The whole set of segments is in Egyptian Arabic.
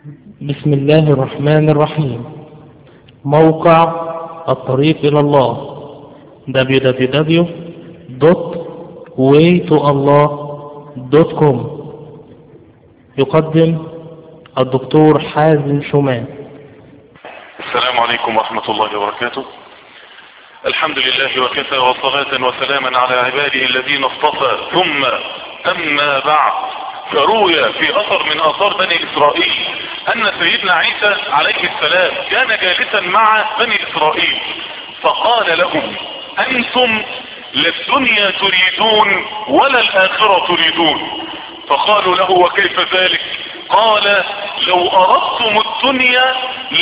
بسم الله الرحمن الرحيم موقع الطريق إلى الله www.waytoallah.com يقدم الدكتور حازم شومان السلام عليكم ورحمة الله وبركاته الحمد لله وكفى وصلاة وسلاما على عباده الذين اصطفى ثم أما بعد فروي في أثر من آثار بني إسرائيل أن سيدنا عيسى عليه السلام كان جالسا مع بني إسرائيل فقال لهم أنتم للدنيا تريدون ولا الآخرة تريدون فقالوا له وكيف ذلك قال لو أردتم الدنيا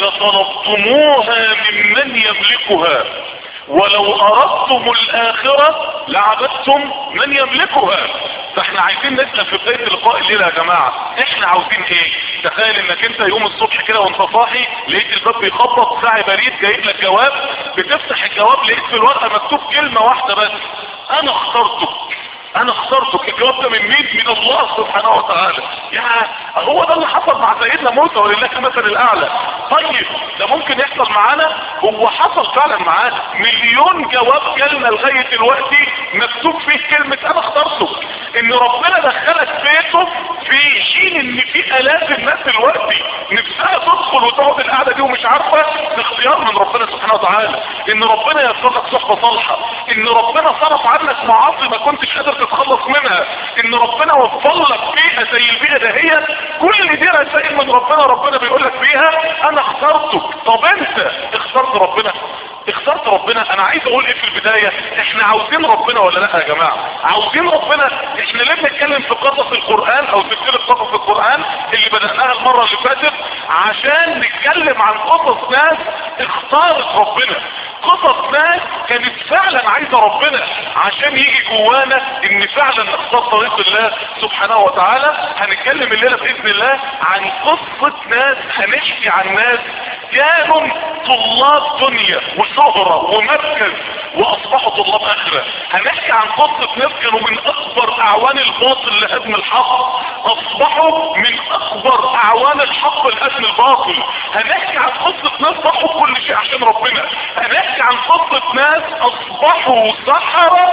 لطلبتموها ممن يملكها ولو أردتم الآخرة لعبدتم من يملكها فاحنا عايزين نسأل في بداية اللقاء الليلة يا جماعة احنا عاوزين ايه تخيل انك انت يوم الصبح كده وانت صاحي لقيت الباب بيخبط ساعة بريد جايب لك جواب بتفتح الجواب لقيت في الورقة مكتوب كلمة واحدة بس انا اخترتك انا اخترتك الجواب ده من مين من الله سبحانه وتعالى يا هو ده اللي حصل مع سيدنا موسى ولله المثل الاعلى طيب ده ممكن يحصل معانا هو حصل فعلا معانا مليون جواب جالنا لغايه دلوقتي مكتوب فيه كلمه انا اخترتك ان ربنا دخلك بيته في حين ان في الاف الناس دلوقتي نفسها تدخل وتقعد القعده دي ومش عارفه اختيار من ربنا سبحانه وتعالى ان ربنا يرزقك صحبه صالحه ان ربنا صرف عنك معاصي ما كنتش قادر تتخلص منها ان ربنا وفر لك بيئه زي البيئه دهيت كل دي رسائل من ربنا ربنا بيقول لك فيها انا اخترتك طب انت اخترت ربنا اخترت ربنا انا عايز اقول ايه في البداية احنا عاوزين ربنا ولا لا يا جماعة عاوزين ربنا احنا ليه بنتكلم في قصص القرآن او سلسلة قصص القرآن اللي بدأناها المرة اللي فاتت عشان نتكلم عن قصص ناس اختارت ربنا قصص ناس كانت فعلا عايزة ربنا عشان يجي جوانا ان فعلا نختار طريق الله سبحانه وتعالى هنتكلم الليلة باذن الله عن قصة ناس هنحكي عن ناس كانوا طلاب دنيا وشهرة ومركز واصبحوا طلاب اخرة هنحكي عن قصة ناس كانوا من اكبر اعوان الباطل لهدم الحق اصبحوا من اكبر اعوان الحق لهدم الباطل هنحكي عن قصة ناس ضحوا كل شيء عشان ربنا هنحكي عن قصة ناس اصبحوا سحرة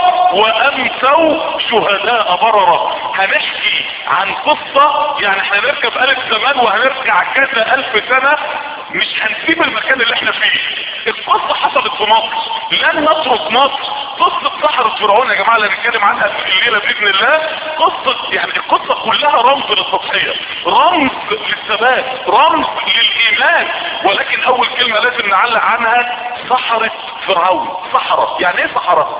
وامسوا شهداء بررة هنحكي عن قصة يعني احنا نركب الف زمان وهنرجع كذا الف سنة مش هنسيب المكان اللي احنا فيه القصة حصلت في مصر لن نترك مصر قصة سحرة فرعون يا جماعة اللي هنتكلم عنها في الليلة بإذن الله قصة يعني القصة كلها رمز للتضحية رمز للثبات رمز للإيمان ولكن أول كلمة لازم نعلق عنها سحرة فرعون سحرة يعني ايه سحرة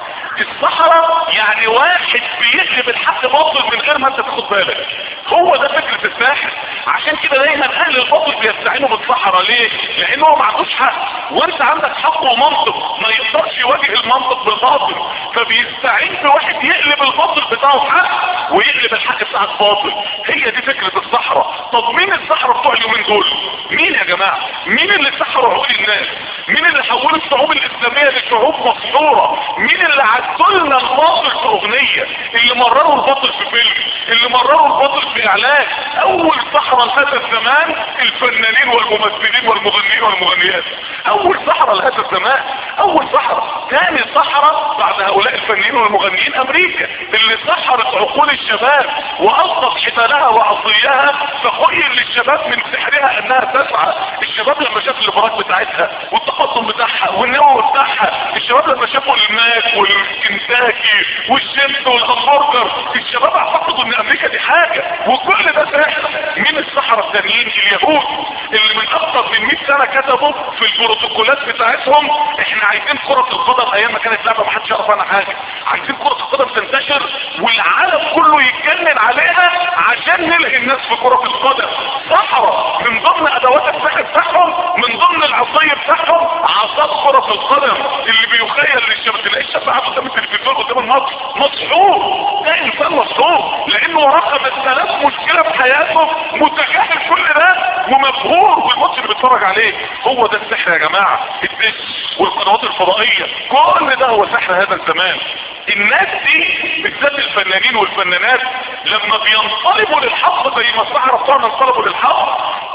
السحرة يعني واحد بيقلب الحق باطل من غير ما انت تاخد بالك هو ده فكرة الساحر عشان كده دايما اهل الباطل بيستعينوا بالسحرة ليه لانه هو ما عندوش حق وانت عندك حق ومنطق ما يقدرش يواجه المنطق بالباطل فبيستعين بواحد يقلب الباطل بتاعه حق ويقلب الحق بتاعك باطل هي دي فكرة السحرة طب مين السحرة بتوع اليومين دول مين يا جماعة مين اللي سحروا عقول الناس مين اللي حولوا الشعوب الاسلامية لشعوب مسحورة مين اللي عدلنا الباطل في اغنية اللي مرروا الباطل في فيلم اللي مرروا الباطل في اعلان اول سحرة لهذا الزمان الفنانين والممثلين والمغنيين والمغنيات اول سحرة لهذا الزمان اول سحرة ثاني سحرة بعد هؤلاء الفنانين والمغنيين امريكا اللي سحرت عقول الشباب والقت حبالها وعصيها فخيل للشباب من سحرها انها تسعى الشباب لما شاف الابراج بتاعتها والتقدم بتاعها والنوى بتاعها الشباب لما شافوا الماك والكنتاكي والشمس والهمبرجر الشباب اعتقدوا ان امريكا دي حاجة وكل ده سحر مين السحرة التانيين اليهود اللي من اكتر من 100 سنة كتبوا في البروتوكولات بتاعتهم احنا عايزين كرة القدم ايام ما كانت لعبة ما حدش يعرف عنها حاجة عايزين كرة القدم تنتشر والعالم كله يتجنن عليها عشان نلهي الناس في كرة القدم سحرة من ضمن ادوات السحر بتاعهم من ضمن العصي بتاعهم عصا كرة القدم اللي بيخيل للشباب تلاقي الشاب قاعد قدام التلفزيون قدام الماتش مسحور ده انسان مسحور لانه وراه 5000 مشكلة في حياته متجاهل كل ده ومبهور بالماتش اللي بيتفرج عليه هو ده السحر يا جماعة الدش والقنوات الفضائية كل ده هو سحر هذا الزمان الناس دي بالذات الفنانين والفنانات لما بينقلبوا للحق زي ما السحرة بتوعنا انقلبوا للحق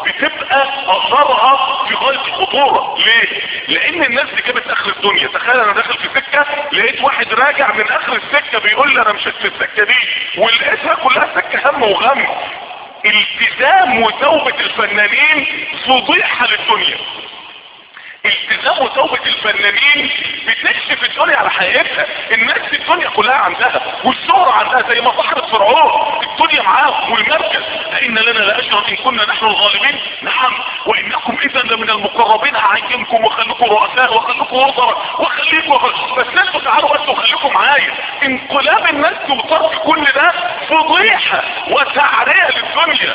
بتبقى اثرها في غاية الخطورة ليه لان الناس دي كانت اخر الدنيا تخيل انا داخل في سكة لقيت واحد راجع من اخر السكة بيقول لي انا مشيت في السكة دي ولقيتها كلها سكة هم وغم التزام وتوبة الفنانين فضيحة للدنيا التزام وتوبة الفنانين بتكشف الدنيا على حقيقتها الناس في الدنيا كلها عندها والشهرة عندها زي ما صحرة فرعون الدنيا معاهم والمركز أئن لنا لأجرا إن كنا نحن الغالبين نعم وإنكم إذا لمن المقربين هعينكم وخليكم رؤساء وخليكم وزراء وخليكم وخليكم بس انتوا تعالوا بس وخليكم معايا انقلاب الناس وطرد كل ده فضيحة وتعرية للدنيا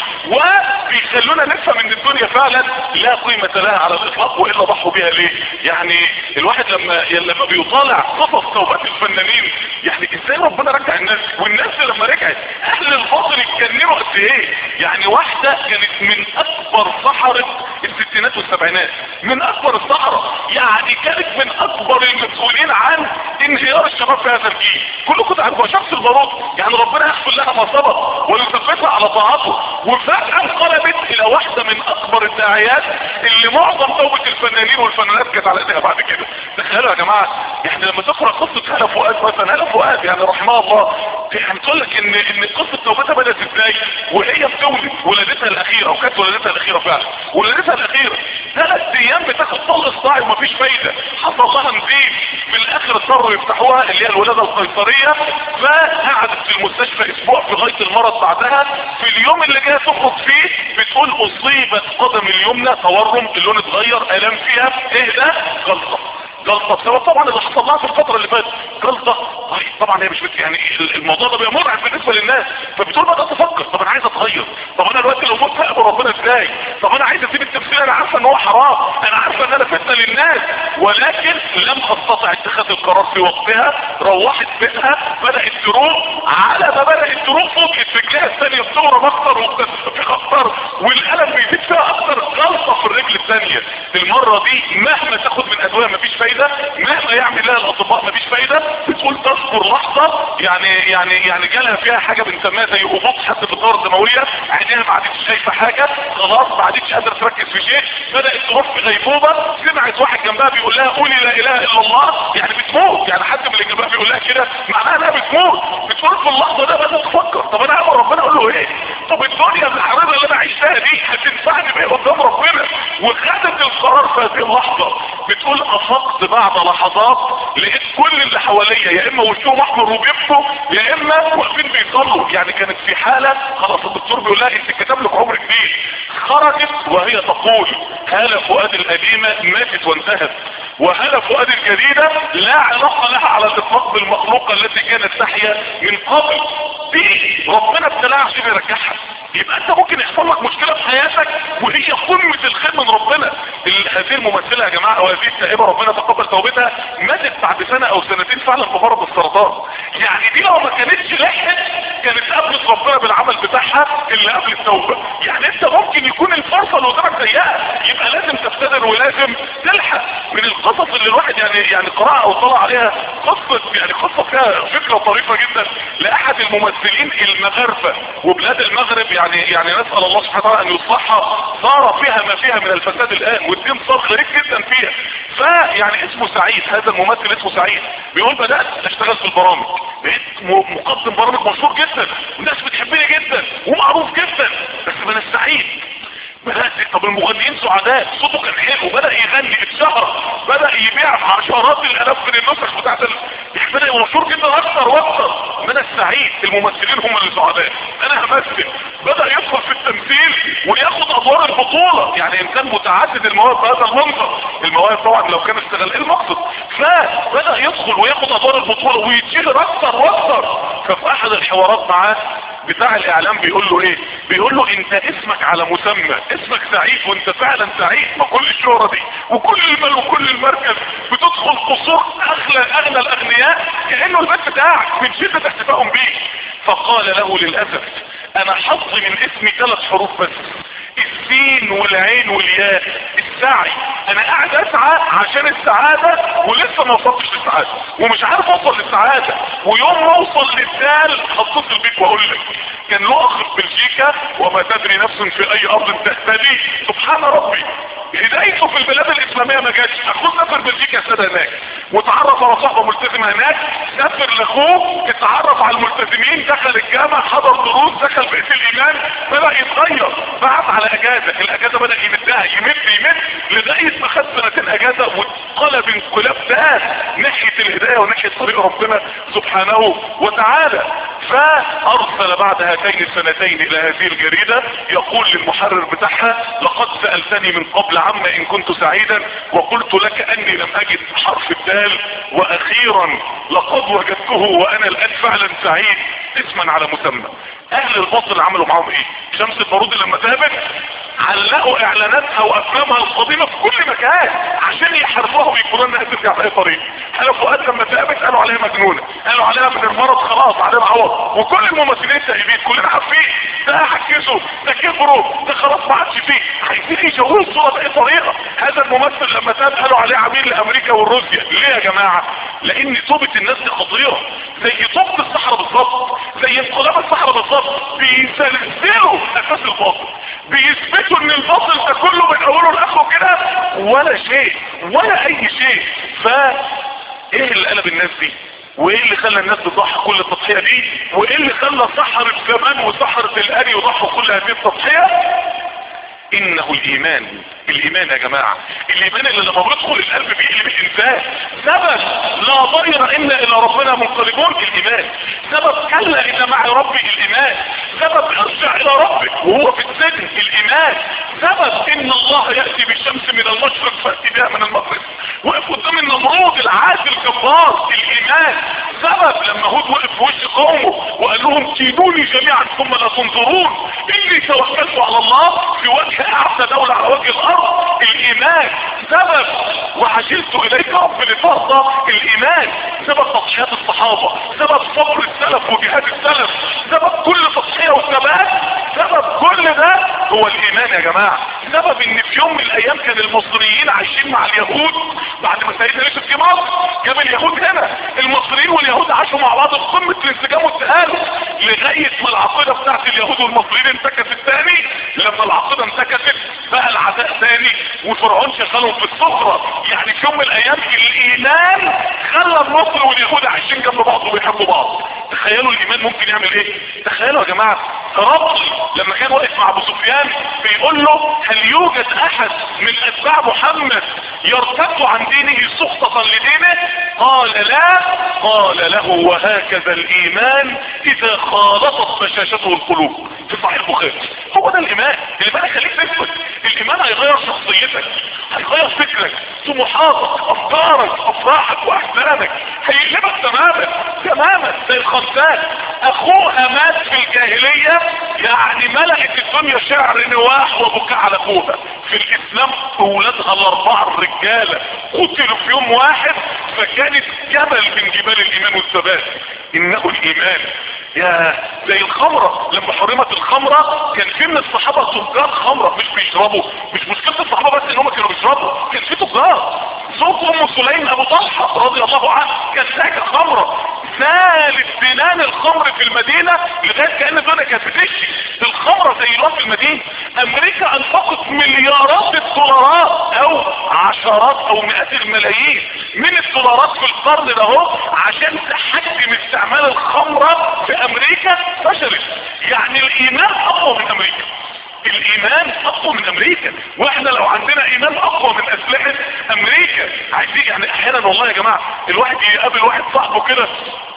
وبيخلونا نفهم ان الدنيا فعلا لا قيمة لها على الاطلاق والا ضحوا بيها ليه يعني الواحد لما لما بيطالع قصص توبات الفنانين يعني ازاي ربنا رجع الناس والناس لما رجعت اهل الفاضل اتكلموا قد ايه يعني واحدة كانت من اكبر سحرة الستينات والسبعينات من اكبر السحرة يعني كانت من اكبر المسؤولين عن انهيار الشباب في هذا الجيل كلكم تعرفوا شخص البارود يعني ربنا يغفر لها ما سبق ويثبتها على طاعته وفجأة انقلبت الى واحدة من اكبر الداعيات اللي معظم توبة الفنانين والفنانات كانت على ايديها بعد كده تخيلوا يا جماعة يعني لما تقرأ قصة هلا فؤاد مثلا هلا فؤاد يعني رحمه الله يعني تقول لك ان ان قصة توبتها بدأت ازاي وهي بتولد ولادتها الاخيرة وكانت ولادتها الاخيرة فعلا ولادتها الاخيرة ثلاث ايام بتاخد طلق صاعي ومفيش فايدة حصل لها نزيف في الاخر اضطروا يفتحوها اللي هي الولادة القيصرية فقعدت في المستشفى اسبوع في غاية المرض بعدها في اليوم اللي جايه تخرج فيه بتقول اصيبت قدم اليمنى تورم اللون اتغير الام فيها ايه ده غلطة جلطة بسبب طبعا اللي حصل لها في الفترة اللي فاتت جلطة طبعا هي مش بت يعني الموضوع ده بيبقى مرعب بالنسبة للناس فبتقول بقى تفكر طب انا عايز اتغير طب انا دلوقتي لو مت هقبل ربنا ازاي طب انا عايز اسيب التمثيل انا عارفه ان هو حرام انا عارفه ان انا فتنه للناس ولكن لم استطع اتخاذ القرار في وقتها روحت بيتها بدات تروق على ما بدات تروق فوجئت في الجهه الثانيه بتورم اكتر وبتنفخ اكتر والالم بيزيد فيها اكتر غلطه في الرجل الثانيه المره دي مهما تاخد من ادويه مفيش فايده مهما يعمل لها الاطباء مفيش فايده بتقول تصبر لحظه يعني يعني يعني جالها فيها حاجه بنسميها زي هبوط حد في الدوره الدمويه عينيها ما عادتش شايفه حاجه خلاص ما عادتش قادره تركز في شيء بدات تروح في غيبوبه سمعت واحد جنبها بيقول لها قولي لا اله الا الله يعني بتموت يعني حد من اللي جنبها بيقول لها كده معناها انها بتموت بتقول في اللحظه ده بدات تفكر طب انا امر ربنا اقول له ايه طب الدنيا الحريره اللي انا عايشها دي هتنفعني بايه قدام ربنا وخدت القرار في هذه اللحظه بتقول افقت بعد لحظات لقيت كل اللي حواليا يا اما وشهم احمر وبيبكوا يا اما واقفين بيصلوا يعني كانت في حاله خلاص الدكتور بيقول لها انت كتب لك عمر جديد خرجت وهي تقول هالة فؤاد القديمه ماتت وانتهت وهالة فؤاد الجديدة لا علاقة لها على الاطلاق بالمخلوقة التي كانت تحيا من قبل دي ربنا ابتلاها عشان يرجعها يبقى انت ممكن يحصل لك مشكلة في حياتك وهي قمة الخير من ربنا هذه الممثلة يا جماعة وهذه التائبة ربنا تقبل توبتها ماتت بعد سنة او سنتين فعلا بمرض السرطان يعني دي لو ما كانتش لحقت كانت قبلت ربنا بالعمل بتاعها اللي قبل التوبة يعني انت ممكن يكون الفرصة اللي قدامك سيئة يبقى لازم تفتدر ولازم تلحق من القصص اللي الواحد يعني يعني قرأها او طلع عليها قصة يعني قصة فيها فكرة طريفة جدا لاحد الممثلين المغاربة وبلاد المغرب يعني يعني نسأل الله سبحانه وتعالى ان يصلحها صار فيها ما فيها من الفساد الان والدين صار غريب جدا فيها فيعني اسمه سعيد هذا الممثل اسمه سعيد بيقول بدأت اشتغل في البرامج بقيت مقدم برامج مشهور جدا والناس بتحبني جدا ومعروف جدا بس من السعيد بدأت طب المغنيين سعداء صوته كان حلو بدأ يغني اتشهر بدأ يبيع عشرات الالاف من النسخ بتاعت ال... بدأ يبقى مشهور جدا اكتر واكتر من السعيد الممثلين هم اللي سعداء انا همثل بدأ يدخل في التمثيل وياخد ادوار البطولة يعني انسان متعدد المواهب بهذا المنظر المواهب طبعا لو كان استغل ايه المقصد فبدأ يدخل وياخد ادوار البطولة ويتشهر اكتر واكتر ففي احد الحوارات معاه بتاع الاعلام بيقول له ايه بيقول له انت اسمك على مسمى اسمك سعيد وانت فعلا سعيد ما كل الشهرة دي وكل المال وكل المركز بتدخل قصور اغلى اغنى الاغنياء كأنه البيت بتاعك من شدة احتفائهم بيك فقال له للأسف انا حظي من اسمي ثلاث حروف بس السين والعين والياء السعي انا قاعد اسعى عشان السعادة ولسه ما وصلتش للسعادة ومش عارف اوصل للسعادة ويوم ما اوصل للدال هتصل بيك واقول لك كان له اخ في بلجيكا وما تدري نفس في اي ارض تهتدي سبحان ربي هدايته في البلاد الاسلامية ما جاتش اخوه سافر بلجيكا سنة هناك وتعرف على صاحبه ملتزم هناك سافر لاخوه اتعرف على الملتزمين دخل الجامع حضر دروس دخل بيت الايمان بدأ يتغير بعت على اجازة الاجازة بدأ يمدها يمد يمد لغاية ما خد سنتين اجازة وانقلب انقلاب ده ناحية الهداية وناحية طريق ربنا سبحانه وتعالى فارسل بعد هاتين السنتين الى هذه الجريدة يقول للمحرر بتاعها لقد سألتني من قبل عما ان كنت سعيدا وقلت لك اني لم اجد حرف الدال واخيرا لقد وجدته وانا الان فعلا سعيد اسما على مسمى اهل الباطل عملوا معاهم ايه شمس البارود لما ذهبت علقوا اعلاناتها وافلامها القديمة في كل مكان عشان يحرفوها ويقولوا انها ترجع في اي طريق قالوا فؤاد لما ذهبت قالوا عليها مجنونة قالوا عليها من المرض خلاص عليها عوض وكل الممثلين تائبين كلنا عارفين ده حكسوا ده كبروا ده خلاص ما عادش فيه عايزين يشوهوا الصورة باي طريقة هذا الممثل لما تاب قالوا عليه عميل لامريكا والروسيا ليه يا جماعة لان توبة الناس دي خطيرة زي توبة الصحراء بالظبط زي انقلاب الصحراء بالظبط بيسلسلوا اساس الباطل بيثبتوا ان الباطل ده كله من اوله لاخره كده ولا شيء ولا اي شيء ف ايه اللي قلب الناس دي وايه اللي خلى الناس تضحي كل التضحية دي وايه اللي خلى سحرة زمان وسحرة الان يضحوا كل هذه التضحية انه الايمان الايمان يا جماعة الايمان اللي لما بيدخل القلب بيقلب الانسان سبب لا ضير الا الى ربنا منقلبون الايمان سبب كلا ان معي ربي الايمان سبب ارجع الى ربك وهو في السجن الايمان سبب ان الله يأتي بالشمس من المشرق فأتي بها من المغرب وقف قدام النمرود العادل الجبار الايمان سبب لما هود وقف في وش قومه وقال لهم كيدوني جميعا ثم لا تنظرون اني توكلت على الله في وجه اعلى دولة على وجه الارض الايمان سبب وعجلت اليك رب لترضى الايمان سبب تضحيات الصحابة سبب صبر السلف وجهاد السلف سبب كل تضحية وثبات سبب كل ده هو الايمان يا جماعة سبب ان في يوم من الايام كان المصريين عايشين مع اليهود بعد ما سيدنا يوسف في مصر جاب اليهود هنا المصريين واليهود عاشوا مع بعض في قمة الانسجام والتآلف لغاية ما العقيدة بتاعت اليهود والمصريين انتكست تاني لما العقيدة انتكست بقى العداء تاني وفرعون شغلهم في الصخرة يعني في يوم من الايام الايمان خلى المصر واليهود عايشين جنب بعض وبيحبوا بعض تخيلوا الايمان ممكن يعمل ايه تخيلوا يا جماعة ربط لما كان واقف مع ابو سفيان بيقول له هل يوجد احد من اتباع محمد يرتد عن دينه سخطة لدينه قال لا قال له وهكذا الايمان اذا خالطت بشاشته القلوب في صحيح البخاري هو ده الايمان الايمان يخليك تثبت الايمان هيغير شخصيتك هيغير فكرك طموحاتك افكارك افراحك واحزانك هيقلبك تماما تماما زي الخنسان اخوها مات في الجاهلية يعني ملأت الدنيا شعر نواح وبكاء على اخوها في الاسلام اولادها الاربعة الرجالة قتلوا في يوم واحد فكانت جبل من جبال الايمان والثبات انه الايمان يا زي الخمرة لما حرمت الخمرة كان في من الصحابة تجار خمرة مش بيشربوا مش مشكلة الصحابة بس ان هم كانوا بيشربوا كان في تجار صوت ام سليم ابو طلحة رضي الله عنه كان تاجر خمرة ثالث بنان الخمر في المدينة لغاية كأن الدنيا كانت بتشي الخمرة زي الوقت في المدينة امريكا انفقت مليارات الدولارات او عشرات او مئات الملايين من الدولارات في القرن ده اهو عشان تحجم استعمال الخمرة في امريكا فشلت يعني الايمان اقوى من امريكا الايمان اقوى من امريكا واحنا لو عندنا ايمان اقوى من اسلحة امريكا عايزين يعني احيانا والله يا جماعة الواحد يقابل واحد صاحبه كده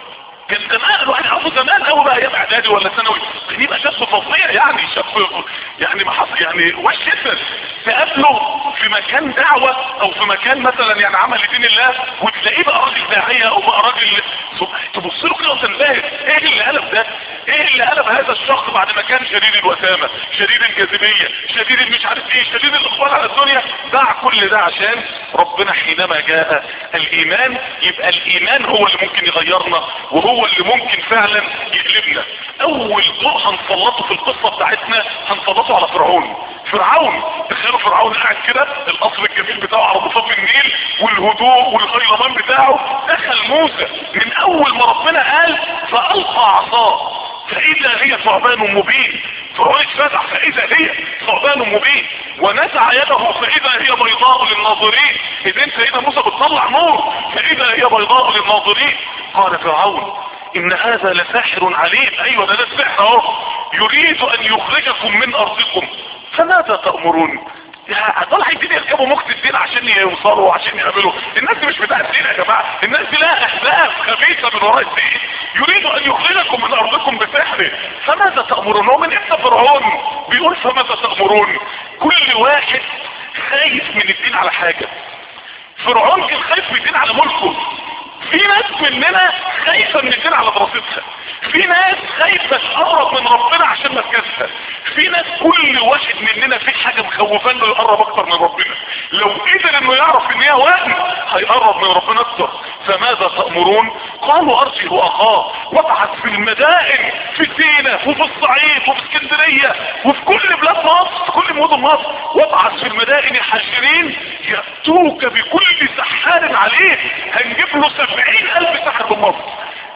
كان زمان الواحد عارفه زمان قوي بقى ايام اعدادي ولا ثانوي كان يبقى شاب فظيع يعني شاب يعني ما حصل يعني وش جدا تقابله في مكان دعوة او في مكان مثلا يعني عمل لدين الله وتلاقيه بقى راجل داعية او بقى راجل تبص له كده وتنبهر ايه اللي قلب ده ايه اللي قلب هذا الشخص بعد ما كان شديد الوسامة شديد الجاذبية شديد المش عارف ايه شديد الاقبال على الدنيا باع كل ده عشان ربنا حينما جاء الايمان يبقى الايمان هو اللي ممكن يغيرنا وهو اللي ممكن فعلا يقلبنا اول ضوء هنسلطه في القصة بتاعتنا هنسلطه على فرعون فرعون تخيلوا فرعون قاعد كده القصر الجميل بتاعه على ضفاف النيل والهدوء والغيرمان بتاعه دخل موسى من اول ما ربنا قال فالقى عصاه فاذا هي ثعبان مبين فرعون اتفزع فاذا هي ثعبان مبين ونزع يده فاذا هي بيضاء للناظرين اذا سيدنا موسى بتطلع نور فاذا هي بيضاء للناظرين قال فرعون ان هذا لساحر عليم ايوه ده ده السحر اهو يريد ان يخرجكم من ارضكم فماذا تأمرون يا دول عايزين يركبوا مخت الدين عشان يوصلوا وعشان يعملوا الناس دي مش بتاع الدين يا جماعة الناس دي لها احداث خبيثة من وراء الدين يريد ان يخرجكم من ارضكم بسحره فماذا تأمرون ومن امتى فرعون بيقول فماذا تأمرون كل واحد خايف من الدين على حاجة فرعون كان خايف من الدين على ملكه في ناس مننا خايفة من الدين على دراستها في ناس خايفة تقرب من ربنا عشان مركزها في ناس كل واحد مننا في حاجة مخوفاه انه يقرب اكتر من ربنا لو قدر انه يعرف ان هي وهم هيقرب من ربنا اكتر فماذا تأمرون قالوا ارجه واخاه وابعث في المدائن في سينا وفي الصعيد وفي اسكندرية وفي كل بلاد مصر في كل مدن مصر وابعث في المدائن حاشرين يأتوك بكل سحار عليه هنجيب له سبعين الف سحر من مصر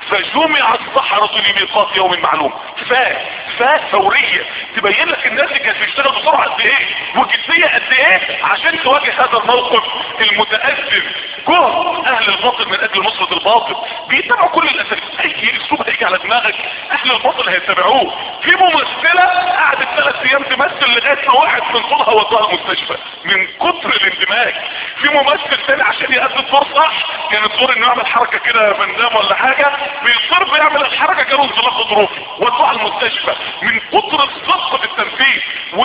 فجمع السحرة لميقات يوم معلوم فاء فاء فورية تبين لك الناس اللي كانت بتشتغل بسرعة قد ايه وجدية قد ايه عشان تواجه هذا الموقف المتأثر جهد اهل الباطل من اجل نصرة الباطل بيتبعوا كل الاساليب اي اسلوب هيجي على دماغك اهل الباطل هيتبعوه في ممثلة قعدت ثلاث ايام تمثل لغاية ما واحد من طولها وداها المستشفى من كتر الاندماج في ممثل تاني عشان يأدي الدور صح كان الدور انه يعمل حركة كده بندام ولا حاجة بيصر بيعمل الحركة كانوا انزلاق غضروفي ودوها المستشفى من كتر الصدق في التنفيذ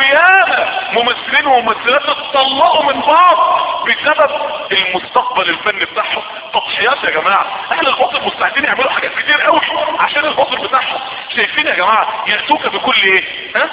وياما ممثلين وممثلات اتطلقوا من بعض بسبب المستقبل الفني بتاعهم تضحيات يا جماعة اهل الباطل مستعدين يعملوا حاجات كتير قوي عشان الباطل بتاعهم شايفين يا جماعة يأتوك بكل ايه ها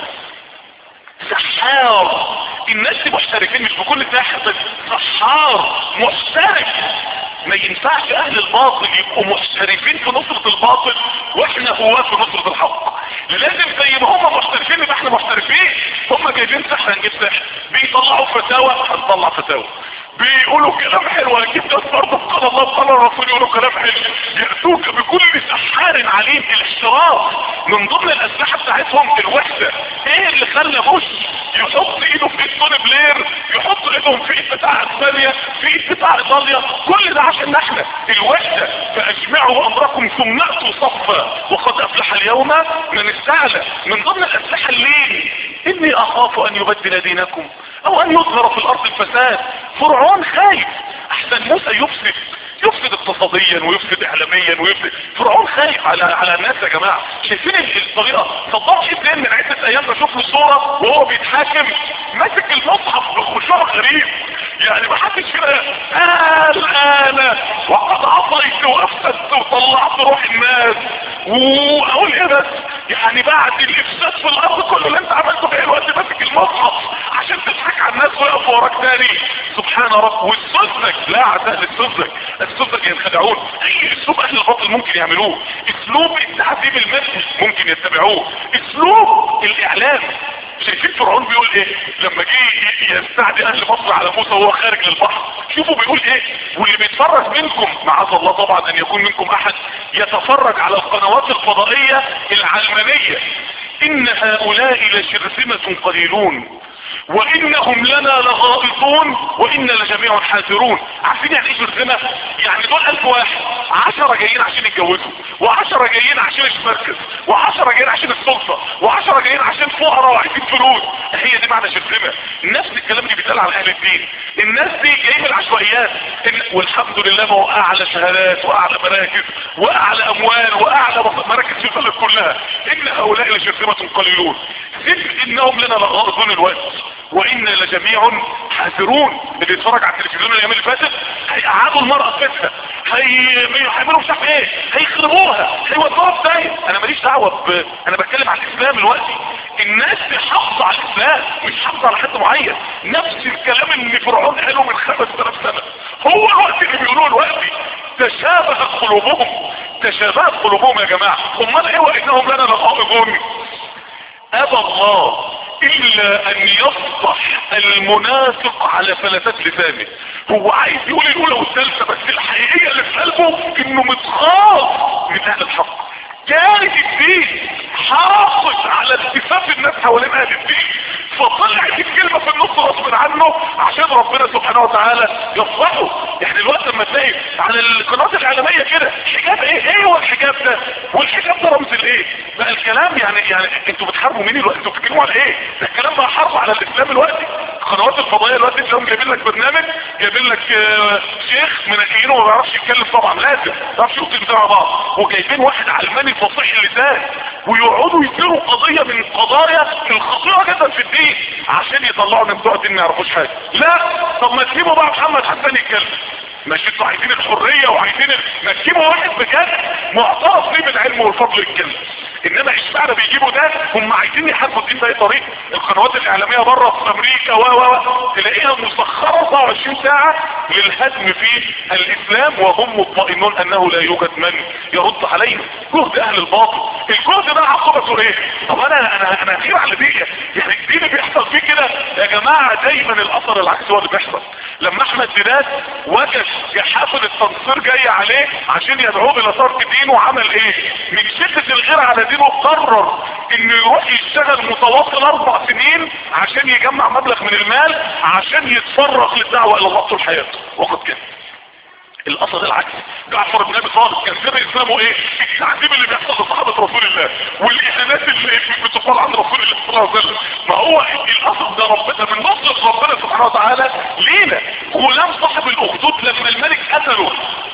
سحار الناس دي محترفين مش بكل ساحر بس سحار محترف ما ينفعش اهل الباطل يبقوا محترفين في نصرة الباطل واحنا هواة في نصرة الحق لازم زي ما هم محترفين يبقى احنا محترفين هم جايبين سحر هنجيب سحر بيطلعوا فتاوى هنطلع فتاوى بيقولوا كلام حلو اكيد ناس برضه قال الله قال الرسول يقولوا كلام حلو يأتوك بكل سحار عليم الاحتراف من ضمن الاسلحة بتاعتهم الوحدة ايه اللي خلى بوش يحط ايده في ايد توني بلير يحط ايدهم في ايد بتاع اسبانيا في ايد بتاع ايطاليا كل ده عشان احنا الوحدة فاجمعوا امركم ثم اتوا صفا وقد افلح اليوم من استعلى من ضمن الاسلحة الليل اني اخاف ان يبدل دينكم او ان يظهر في الارض الفساد فرعون خايف احسن موسى يفسد يفسد اقتصاديا ويفسد اعلاميا ويفسد فرعون خايف على على الناس يا جماعه شايفين الطريقه صدقوا اتنين من عده ايام بشوف له صوره وهو بيتحاكم ماسك المصحف بخشوع غريب يعني ما حدش فينا قال انا وقد عصيت وافسدت وطلعت روح الناس واقول ايه بس يعني بعد الافساد في الارض كله اللي انت عملته في الوقت ماسك المصحف عشان تضحك على الناس ويقفوا وراك تاني سبحان رب والسذج لا عداء للسذج السذج ينخدعون اي اسلوب اهل الباطل ممكن يعملوه اسلوب التعذيب المادي ممكن يتبعوه اسلوب الاعلام شايفين فرعون بيقول ايه لما جه يستعدي اهل مصر على موسى وهو خارج للبحر شوفوا بيقول ايه واللي بيتفرج منكم معاذ الله طبعا ان يكون منكم احد يتفرج على القنوات الفضائية العلمانية ان هؤلاء لشرذمة قليلون وانهم لنا لغائطون وانا لجميع حاذرون عارفين يعني ايه شرذمة يعني دول الف واحد عشرة جايين عشان يتجوزوا وعشرة جايين عشان المركز وعشرة جايين عشان السلطة وعشرة جايين عشان فقراء وعايزين فلوس هي دي معنى شرذمة نفس الكلام اللي بيتقال على اهل الدين الناس دي جايين من العشوائيات إن- والحمد لله ما هو اعلى شهادات واعلى مراكز واعلى اموال واعلى مراكز في البلد كلها ان هؤلاء لشرذمة قليلون ذكر انهم لنا لغائطون الوقت وانا لجميع حاذرون اللي يتفرج على التلفزيون الايام اللي فاتت هيقعدوا المرأة في بيتها هي هيعملوا مش عارف ايه هيخربوها هيودوها في داهيه انا ماليش دعوه ب... انا بتكلم عن الاسلام دلوقتي الناس حافظه على الاسلام مش حافظه على حد معين نفس الكلام اللي فرعون قاله من 5000 سنه هو الوقت اللي بيقولوه دلوقتي تشابهت قلوبهم تشابهت قلوبهم يا جماعه امال ايه وانهم لنا لغائبون ابى الله الا ان يفضح المنافق على فلتات لسانه هو عايز يقول الاولى والثالثه بس الحقيقيه اللي في قلبه انه متخاف من اهل الحق كانت الدين حافظ على التفاف الناس حوالين اهل الدين فطلعت الكلمه في النص غصب عنه عشان ربنا سبحانه وتعالى يفضحه يعني الوقت لما تلاقي على القنوات الاعلاميه كده حجاب ايه ايه هو الحجاب ده والحجاب ده رمز الايه بقى الكلام يعني يعني انتوا بتحاربوا مين الوقت انتوا بتتكلموا على ايه ده الكلام بقى حرب على الاسلام الوقتي القنوات الفضائيه الوقت تلاقيهم جايبين لك برنامج جايبين لك آه شيخ مناكينه وما بيعرفش يتكلم طبعا لازم ما بيعرفش يقتل مع بعض وجايبين واحد علماني فصيح اللسان ويقعدوا يثيروا قضيه من القضايا الخطيره جدا في الدين عشان يطلعوا من بتوع الدين ما يعرفوش حاجه لا طب ما تسيبوا بقى محمد حسان يتكلم مش انتوا عايزين الحريه وعايزين ال... ما تجيبوا واحد بجد معترف ليه بالعلم والفضل يتكلم انما اشمعنى بيجيبوا ده هم عايزين يحاربوا الدين باي طريقه القنوات الاعلاميه بره في امريكا و و تلاقيها مسخره 24 ساعه للهدم في الاسلام وهم مطمئنون انه لا يوجد من يرد عليهم جهد اهل الباطل الجهد ده عقبته ايه طب انا انا انا خير على دي يعني الدين اللي بيحصل فيه كده يا جماعه دايما الاثر العكسي هو اللي بيحصل لما احمد دينات وجد حافل التنصير جاي عليه عشان يدعوه الى ترك دينه عمل ايه من شدة الغير على دينه قرر انه يروح يشتغل متواصل اربع سنين عشان يجمع مبلغ من المال عشان يتفرغ للدعوة الى الله طول حياته وقد كده الاثر ده العكس جعفر بن ابي طالب كان سر اسلامه ايه التعذيب اللي بيحصل لصحابه رسول الله والاهانات اللي بتقال عن رسول الله صلى الله عليه وسلم ما هو الاثر ده ربنا من نصر ربنا سبحانه وتعالى لينا غلام صاحب الاخدود لما الملك قتله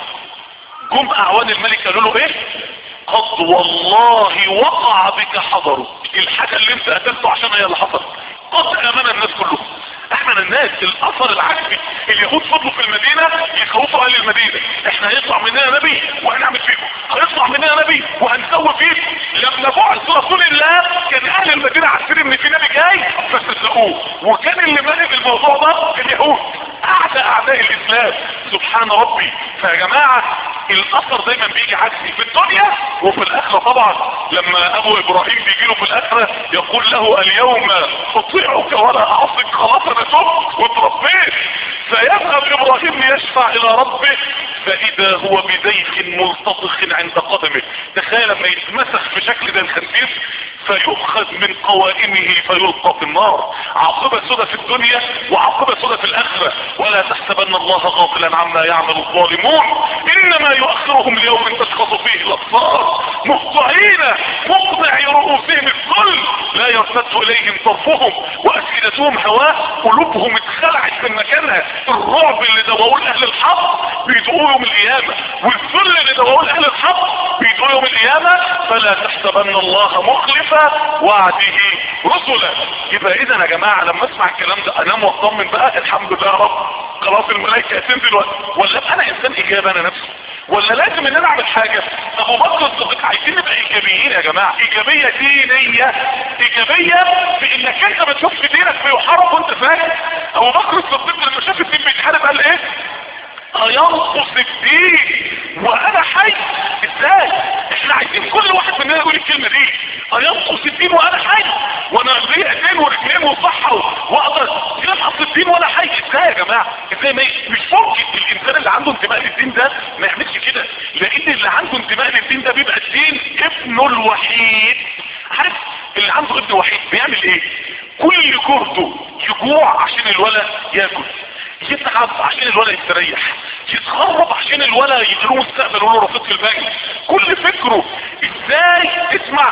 جم اعوان الملك قالوا له ايه قد والله وقع بك حضره الحاجه اللي انت قتلته عشان هي اللي حصلت قد امن الناس كلهم احنا الناس الاثر العكسي اليهود فضلوا في المدينة يخوفوا اهل المدينة احنا هيطلع مننا نبي وهنعمل فيكم هيطلع مننا نبي وهنسوي فيكم لما بعث رسول الله كان اهل المدينة عارفين ان في نبي جاي فصدقوه وكان اللي مانع الموضوع ده اليهود اعدى اعداء الاسلام سبحان ربي فيا جماعة الاثر دايما بيجي عكسي في الدنيا وفي الاخرة طبعا لما ابو ابراهيم بيجي له في الاخرة يقول له اليوم اطيعك ولا اعصك خلاص انا تبت واتربيت فيذهب ابراهيم ليشفع الى ربه فاذا هو بديخ ملتصق عند قدمه تخيل لما يتمسخ في شكل ده الخنزير فيؤخذ من قوائمه فيلقى في النار عاقبة سودة في الدنيا وعاقبة سودة في الاخرة ولا تحسبن الله غافلا عما يعمل الظالمون انما يؤخرهم ليوم تشخص فيه الابصار مهطعين مقنع رؤوسهم الكل لا يرتد اليهم طرفهم وافئدتهم هواء قلوبهم اتخلعت من مكانها الرعب اللي دوقوه اهل الحق بيدوقوه يوم القيامة والذل اللي دوقوه اهل الحق بيدوقوه يوم القيامة فلا تحسبن الله مخلف وعده رسلا يبقى اذا يا جماعة لما اسمع الكلام ده انام واطمن بقى الحمد لله يا رب خلاص الملائكة هتنزل ولا ابقى انا انسان ايجابي انا نفسي ولا لازم ان انا اعمل حاجة ابو بكر الصديق عايزين نبقى ايجابيين يا جماعة ايجابية دينية ايجابية في انك انت ما تشوفش دينك بيحارب وانت فاهم ابو بكر الصديق لما شاف الدين بيتحارب قال ايه ينقص الدين وانا حي ازاي احنا عايزين كل واحد مننا يقول الكلمة دي ينقص الدين وانا حي وانا ليه ايدين ورجلين وصحة واقدر ينقص الدين وانا حي ازاي يا جماعة ازاي ما مش ممكن الانسان اللي عنده انتماء للدين ده ما يعملش كده لان اللي عنده انتماء للدين ده بيبقى الدين ابنه الوحيد عارف اللي عنده ابن وحيد بيعمل ايه كل جهده يجوع عشان الولد ياكل يتعب عشان الولد يستريح يتخرب عشان الولد يديله مستقبل وله رصيد في البنك كل فكره ازاي اسمع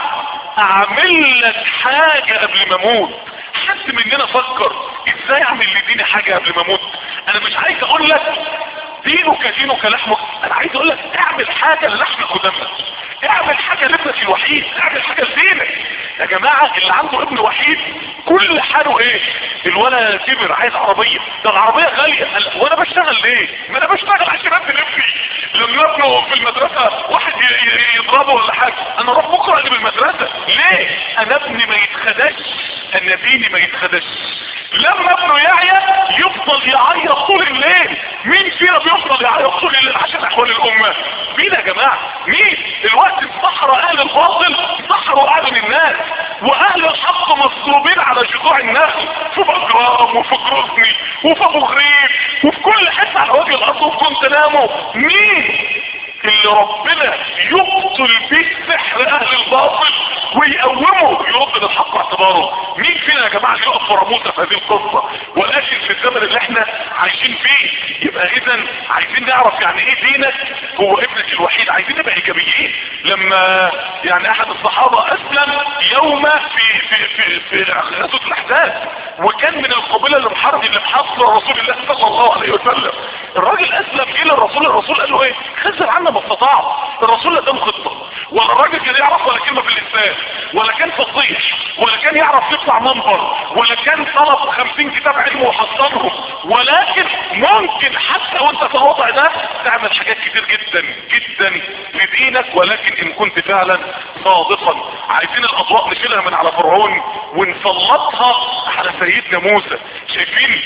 اعمل لك حاجة قبل ما اموت حد مننا فكر ازاي اعمل لديني حاجة قبل ما اموت انا مش عايز اقول لك دينك دينك لحمك انا عايز اقول لك اعمل حاجة للحمك ودمك اعمل حاجة لابنك الوحيد اعمل حاجة لدينك يا جماعة اللي عنده ابن وحيد كل حاله ايه الولد كبر عايز عربية ده العربية غالية وانا بشتغل ليه ما انا بشتغل عشان ابني نفسي لما لما ابنه في المدرسة واحد ي- ي- يضربه ولا حاجة انا اروح بكرة اقلب المدرسة ليه انا ابني ما يتخدش انا ديني ما يتخدش لما ابنه يعيا يفضل يعيط طول الليل مين فينا بيفضل يعيط طول الليل عشان احوال الامة مين يا جماعة مين الوقت الصحراء اهل الباطل سحروا اعلم الناس واهل الحق مصلوبين على جذوع النخل في بجرام وفي جروزني وفي ابو غريب وفي كل حته على وجه الارض وفي جنتنامو مين اللي ربنا يبطل بيه سحر اهل الباطل ويقومه يرد للحق اعتباره مين فينا يا جماعه اللي يقف ورا موسى في هذه القصه ولكن في الزمن اللي احنا عايشين فيه يبقى اذا عايزين نعرف يعني ايه دينك هو ابنك الوحيد عايزين نبقى ايجابيين لما يعني احد الصحابه اسلم يوم في في في في غزوه الاحزاب وكان من القبيله اللي محارب اللي محاصره رسول الله صلى الله عليه وسلم الراجل اسلم الى الرسول الرسول قال له ايه خزر عنا ما استطاع الرسول لا قدام خطه ولا الراجل كان يعرف ولا كلمه في اللسان ولا كان فصيح ولا كان يعرف يطلع منبر ولا كان طلب خمسين كتاب علم وحصلهم ولكن ممكن حتى وانت في الوضع ده تعمل حاجات كتير جدا جدا في دينك ولكن ان كنت فعلا صادقا عايزين الاضواء نشيلها من على فرعون ونسلطها على سيدنا موسى شايفين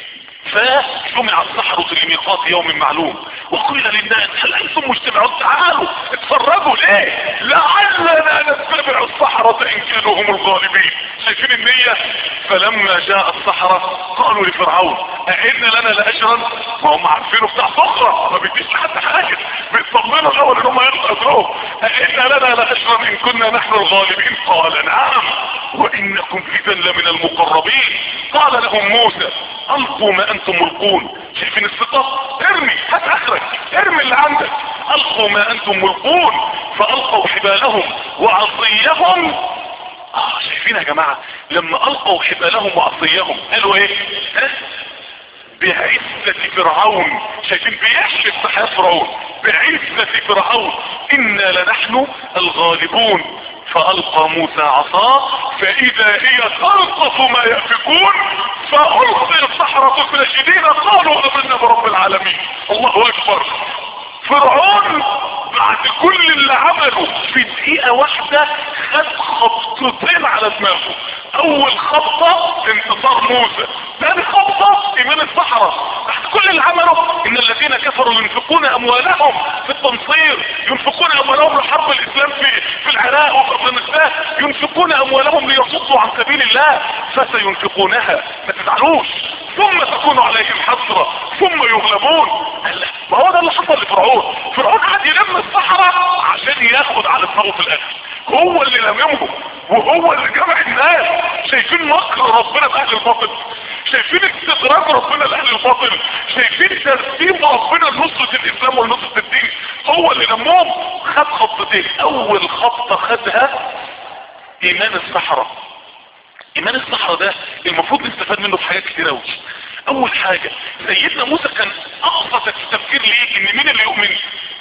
فجمع السحرة لميقات يوم معلوم وقيل للناس هل انتم مجتمعون تعالوا اتفرجوا ليه لعلنا نتبع السحرة ان كانوا هم الغالبين شايفين النية فلما جاء السحرة قالوا لفرعون اعدنا لنا لاجرا ما هم عارفينه بتاع صخرة ما بيديش لحد حاجة بيطمنوا الاول ان هم ياخدوا اجرهم اعدنا لنا لاجرا ان كنا نحن الغالبين قال نعم وانكم اذا لمن المقربين قال لهم موسى القوا ما انتم ملقون شايفين الثقة ارمي هات اخرك ارمي اللي عندك القوا ما انتم ملقون فالقوا حبالهم وعصيهم اه شايفين يا جماعة لما القوا حبالهم وعصيهم قالوا ايه ها؟ بعزة فرعون شايفين بيحشف في حياة فرعون بعزة فرعون انا لنحن الغالبون فألقى موسى عصاه فإذا هي تلقف ما يأفكون فألقي السحرة ساجدين قالوا آمنا برب العالمين الله أكبر فرعون بعد كل اللي عمله في دقيقة واحدة خد خبطتين على دماغه اول خبطة انتصار موسى ثاني خبطة ايمان الصحراء بعد كل اللي عمله ان الذين كفروا ينفقون اموالهم في التنصير ينفقون اموالهم لحرب الاسلام في في العراق وفي افغانستان ينفقون اموالهم ليصدوا عن سبيل الله فسينفقونها ما تزعلوش ثم تكون عليهم حسرة ثم يغلبون قال لا، ما هو ده اللي حصل لفرعون فرعون قعد يلم الصحراء عشان ياخد على دماغه في الاكل هو اللي لممهم وهو اللي جمع الناس شايفين مكر ربنا باهل الباطل شايفين استدراج ربنا لاهل الباطل شايفين ترتيب ربنا لنصرة الاسلام ونصرة الدين هو اللي لمهم خد خطتين اول خطة خدها ايمان الصحراء ايمان الصحراء ده المفروض نستفاد منه في حاجات كتير قوي اول حاجة سيدنا موسى كان اقصى التفكير ليه ان مين اللي يؤمن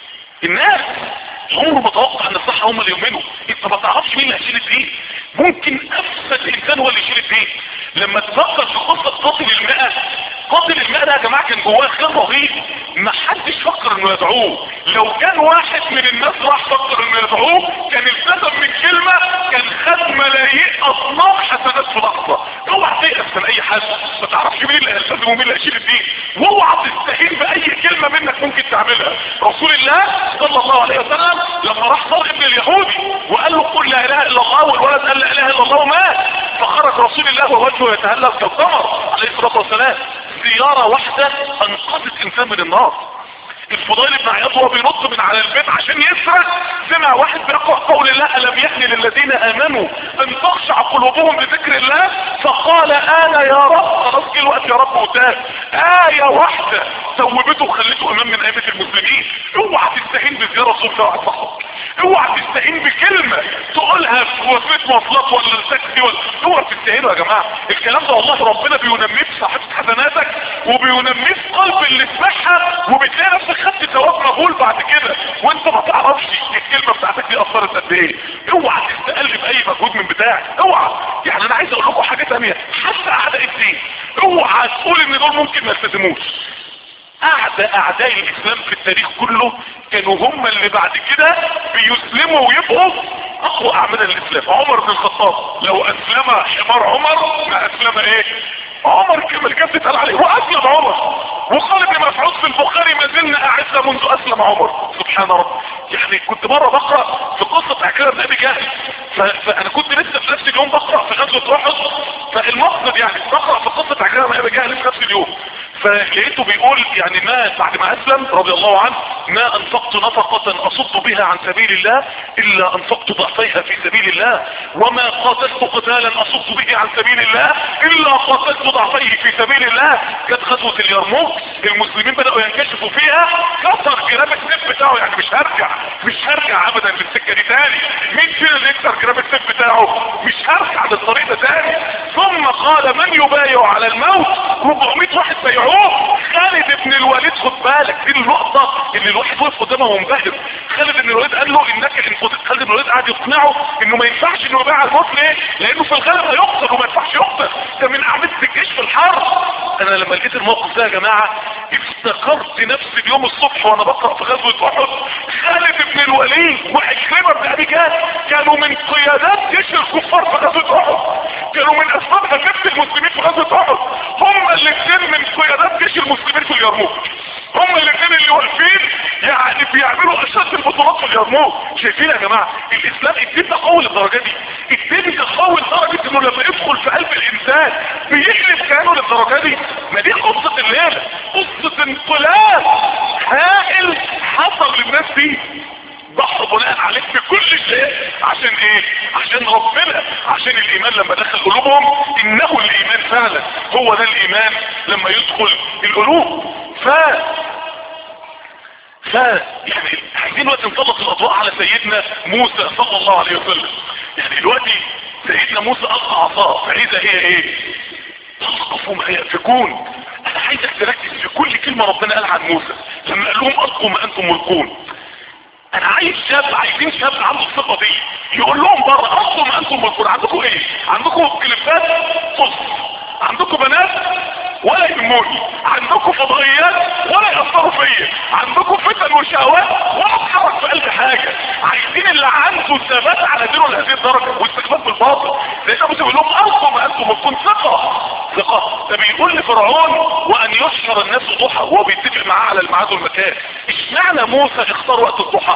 الناس عمره ما توقع ان الصحراء هم اللي يؤمنوا انت ما تعرفش مين اللي هيشيل الدين ممكن افسد انسان هو اللي يشيل الدين لما تفكر في قصة قاتل المئة قاتل المئة ده يا جماعة كان جواه خير رهيب ما حدش فكر انه يدعوه لو كان واحد من الناس راح فكر انه يدعوه كان التزم من كلمة كان خد ملايين اصناف حسنات في لحظة اوعى تيأس من اي حد ما تعرفش مين اللي هيلتزم ومين اللي هيشيل الدين واوعى تستهين باي كلمة منك ممكن تعملها رسول الله صلى الله عليه وسلم لما راح صار ابن اليهودي وقال له قل لا اله الا الله والولد قال لا اله الا الله ومات فخرج رسول الله ووجهه يتهلل كالقمر عليه الصلاة والسلام زيارة واحدة انقذت انسان من النار الفضيل بن عياض وهو بينط من على البيت عشان يسرق سمع واحد بيقرأ قول الله ألم يحن للذين آمنوا أن تخشع قلوبهم لذكر الله فقال أنا يا رب خلاص جه الوقت يا رب وتاب آية واحدة ثوبته وخلته إمام من أئمة المسلمين اوعى تستهين بزيارة صوفيا واحد صاحبك اوعى تستهين بكلمة تقولها في وسيلة مواصلات ولا تاكسي ولا اوعى تستهينوا يا جماعة الكلام ده والله ربنا بينميه في صحيفة حسناتك وبينميه في قلب اللي سمعها وبتلاقي نفسك خدت ثواب مهول بعد كده وانت ما تعرفش الكلمة بتاعتك دي اثرت قد ايه اوعى تستقل باي مجهود من بتاعك اوعى يعني انا عايز اقول لكم حاجة تانية حتى اعداء الدين اوعى تقول ان دول ممكن ما يلتزموش اعدى اعداء الاسلام في التاريخ كله كانوا هم اللي بعد كده بيسلموا ويبقوا اقوى اعمال الاسلام عمر بن الخطاب لو اسلم حمار عمر ما اسلم ايه عمر كما الكاف اتقال عليه واسلم عمر وقال ابن مسعود في البخاري ما زلنا اعز منذ اسلم عمر سبحان رب يعني كنت مره بقرا في قصه عكرمه بن ابي جهل ف- فانا كنت لسه في نفس اليوم بقرا في غزوه احد فالمقصد يعني بقرا في قصه عكرمه بن ابي جهل في نفس اليوم فلقيته بيقول يعني ما بعد ما اسلم رضي الله عنه ما انفقت نفقة اصد بها عن سبيل الله الا انفقت ضعفيها في سبيل الله وما قاتلت قتالا اصد به عن سبيل الله الا قاتلت ضعفيه في سبيل الله كانت غزوة اليرموك المسلمين بدأوا ينكشفوا فيها كسر جراب السيف بتاعه يعني مش هرجع مش هرجع ابدا للسكة دي تاني مين فينا اللي يكسر جراب السيف بتاعه مش هرجع للطريق ده تاني ثم قال من يبايع على الموت 400 واحد بيعوه خالد بن الوليد خد بالك دي النقطة اللي الواحد وقف قدامها منبهر خالد بن الوليد قال له انك ان قتلت خالد بن الوليد قعد يقنعه انه ما ينفعش انه يبايع على الموت ليه؟ لانه في الغالب هيقتل وما ينفعش يقتل ده من اعمال الجيش في الحرب انا لما لقيت الموقف ده يا جماعة افتكرت نفس اليوم الصبح وانا بقرأ في غزوة احد خالد بن الوليد وعكرمة بن ابي جهل كانوا من قيادات جيش الكفار في غزوة احد كانوا من اسباب هزيمة المسلمين في غزوة احد هم الاثنين من قيادات جيش المسلمين في اليرموك هم الاثنين اللي واقفين يعني بيعملوا اشد البطولات في اليرموك شايفين يا جماعة الاسلام الدين ده قوي للدرجة دي الدين ده قوي لدرجة انه لما يدخل في قلب الانسان بيقلب كيانه للدرجة دي ما دي قصة الليلة قصة انقلاب هائل حصل للناس دي ضحوا بناء عليك في كل شيء عشان ايه عشان ربنا عشان الايمان لما دخل قلوبهم انه الايمان فعلا هو ده الايمان لما يدخل القلوب ف ف يعني عايزين وقت نسلط الاضواء على سيدنا موسى صلى الله عليه وسلم يعني دلوقتي سيدنا موسى القى عصاه فاذا هي ايه تلقف ما يأفكون انا عايزك تركز في كل كلمة ربنا قال عن موسى لما قال لهم القوا ما انتم ملقون انا عايز شاب عايزين شاب عنده الصفة دي يقول لهم بره القوا ما انتم ملقون عندكم ايه عندكم كليبات صف عندكم بنات ولا يهموني عندكم فضائيات ولا يأثروا فيا عندكم فتن وشهوات ولا اتحرك في قلب حاجة عايزين اللي عنده ثبات على دينه لهذه الدرجة واستخفاف بالباطل زي ده بيقول لهم القوا ما انتم ملقون ثقة ثقة ده بيقول لفرعون وان يحشر الناس ضحى وهو بيتفق معاه على الميعاد والمكان اشمعنى موسى اختار وقت الضحى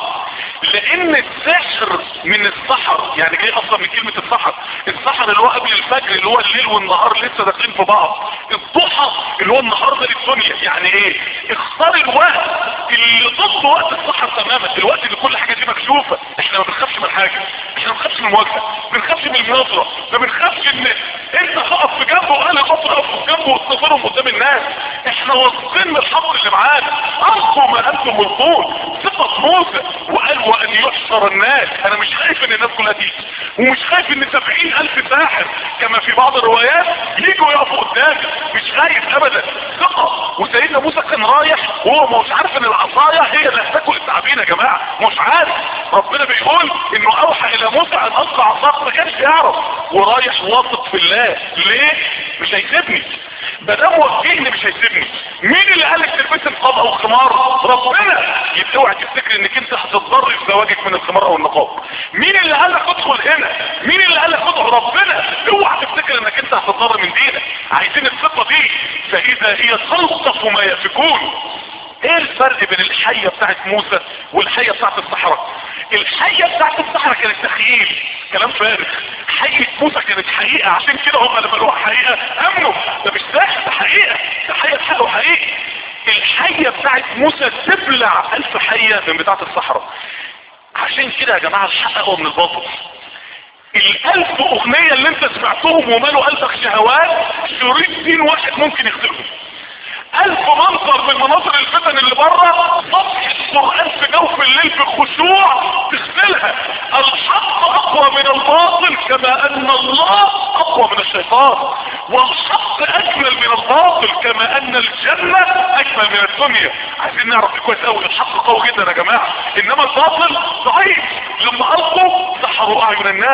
لان السحر من السحر يعني جاي اصلا من كلمة السحر السحر اللي هو قبل الفجر اللي هو الليل والنهار لسه داخلين في بعض الضحى اللي هو النهار ده للدنيا يعني ايه اختار الوقت اللي ضد وقت السحر تماما الوقت اللي كل حاجة دي مكشوفة احنا ما بنخافش من حاجة احنا ما بنخافش من المواجهة ما بنخافش من المناظرة ما بنخافش ان انت تقف في جنبه وانا اقف في جنبه وتصفرهم قدام الناس احنا واثقين من الحق اللي معانا القوا ما انتم ملقون ثقة موسى وقال وان يحشر الناس انا مش خايف ان الناس كلها تيجي ومش خايف ان سبعين الف ساحر كما في بعض الروايات يجوا يقفوا قدامي مش خايف ابدا ثقة وسيدنا موسى كان رايح وهو مش عارف ان العصاية هي اللي هتاكل التعابين يا جماعة مش عارف ربنا بيقول انه اوحى الى موسى ان القى عصاك ما كانش يعرف ورايح واثق في الله ليه مش هيسيبني مادام وجهني مش هيسيبني مين اللي قالك تلبس القاب او خمار ربنا يبقى اوعى تفتكر انك انت هتتضر في زواجك من الخمار او النقاب مين اللي قالك ادخل هنا مين اللي قالك ادخل ربنا اوعى تفتكر انك انت هتتضر من دينك عايزين الثقه دي فاذا هي تلطف ما يفكون ايه الفرق بين الحية بتاعت موسى والحية بتاعت الصحراء الحية بتاعت الصحراء كانت تخيل كلام فارغ حية موسى كانت حقيقة عشان كده هم لما لقوها حقيقة امنوا ده مش سحر ده حقيقة ده حية حقه حقيقي الحية بتاعت موسى تبلع الف حية من بتاعت الصحراء عشان كده يا جماعة الحق اقوى من الباطل الالف اغنية اللي انت سمعتهم ومالوا قلبك شهوات شريط دين واحد ممكن يغسلهم الف منظر من مناظر الفتن اللي بره صفحة قرآن في جوف الليل بخشوع تغسلها الحق اقوى من الباطل كما ان الله اقوى من الشيطان والحق اجمل من الباطل كما ان الجنة اجمل من الدنيا عايزين نعرف كويس قوي الحق قوي جدا يا جماعة انما الباطل ضعيف لما القوا سحروا اعين الناس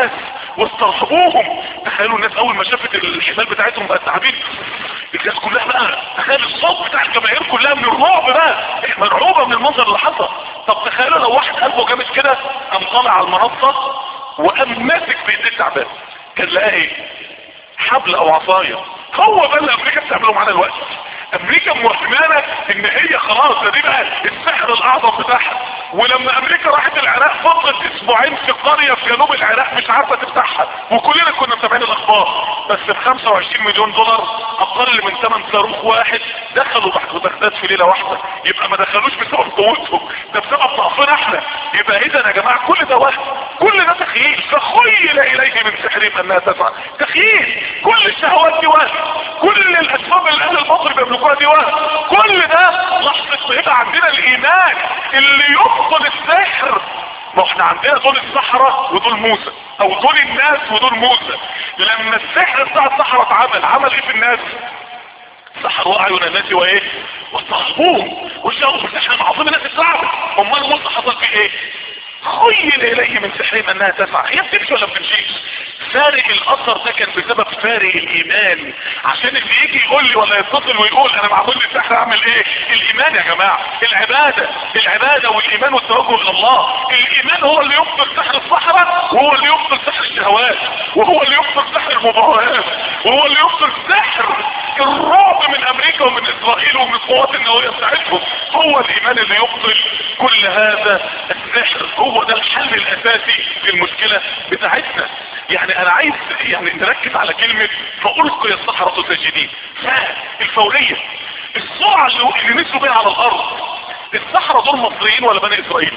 واسترهبوهم تخيلوا الناس اول ما شافت الحمال بتاعتهم بقت تعبين الناس كلها بقى تخيل الصوت بتاع الجماهير كلها من الرعب بقى مرعوبة من المنظر اللي حصل طب تخيلوا لو واحد قلبه جامد كده قام طالع على المنصة وقام ماسك بايديه التعبان كان لقاه ايه حبل او عصاية هو ده اللي امريكا بتعمله معانا دلوقتي امريكا مؤمنه ان هي خلاص ده دي بقى السحر الاعظم بتاعها ولما امريكا راحت العراق فضلت اسبوعين في قرية في جنوب العراق مش عارفة تفتحها وكلنا كنا متابعين الاخبار بس ب 25 مليون دولار اقل من ثمن صاروخ واحد دخلوا تحت بغداد في ليلة واحدة يبقى ما دخلوش بسبب قوتهم ده بسبب ضعفنا احنا يبقى اذا يا جماعة كل ده وهم كل ده تخيل فخيل اليه من سحرهم انها تسعى تخيل كل الشهوات دي وهم كل الاسباب اللي اهل البطل بيملكوها دي وهم كل ده لحظة يبقى عندنا الايمان اللي يبطل السحر ما احنا عندنا دول الصحراء ودول موسى او دول الناس ودول موسى لما السحر بتاع الصحراء اتعمل عمل ايه في الناس سحروا اعين الناس وايه واستخبوهم وشافوا سحر عظيم الناس اترعبوا امال موسى حصل فيه ايه خيل اليه من سحرهم انها تسعى هي بتمشي ولا بتمشيش فارق الاثر ده كان بسبب فارق الايمان عشان اللي يجي يقول لي ولا يتصل ويقول انا معمول لي سحر اعمل ايه الايمان يا جماعة العبادة العبادة والايمان والتوجه الى الله الايمان هو اللي يبطل سحر الصحراء وهو اللي يبطل سحر الشهوات وهو اللي يبطل سحر المباريات وهو اللي يبطل سحر الرعب من امريكا ومن اسرائيل ومن القوات النووية بتاعتهم هو الايمان اللي يبطل كل هذا السحر هو ده الحل الاساسي للمشكلة بتاعتنا يعني انا عايز يعني نركز على كلمة فألقي الصحراء ساجدين فالفورية السرعة اللي نزلوا بيها على الارض الصحراء دول مصريين ولا بني اسرائيل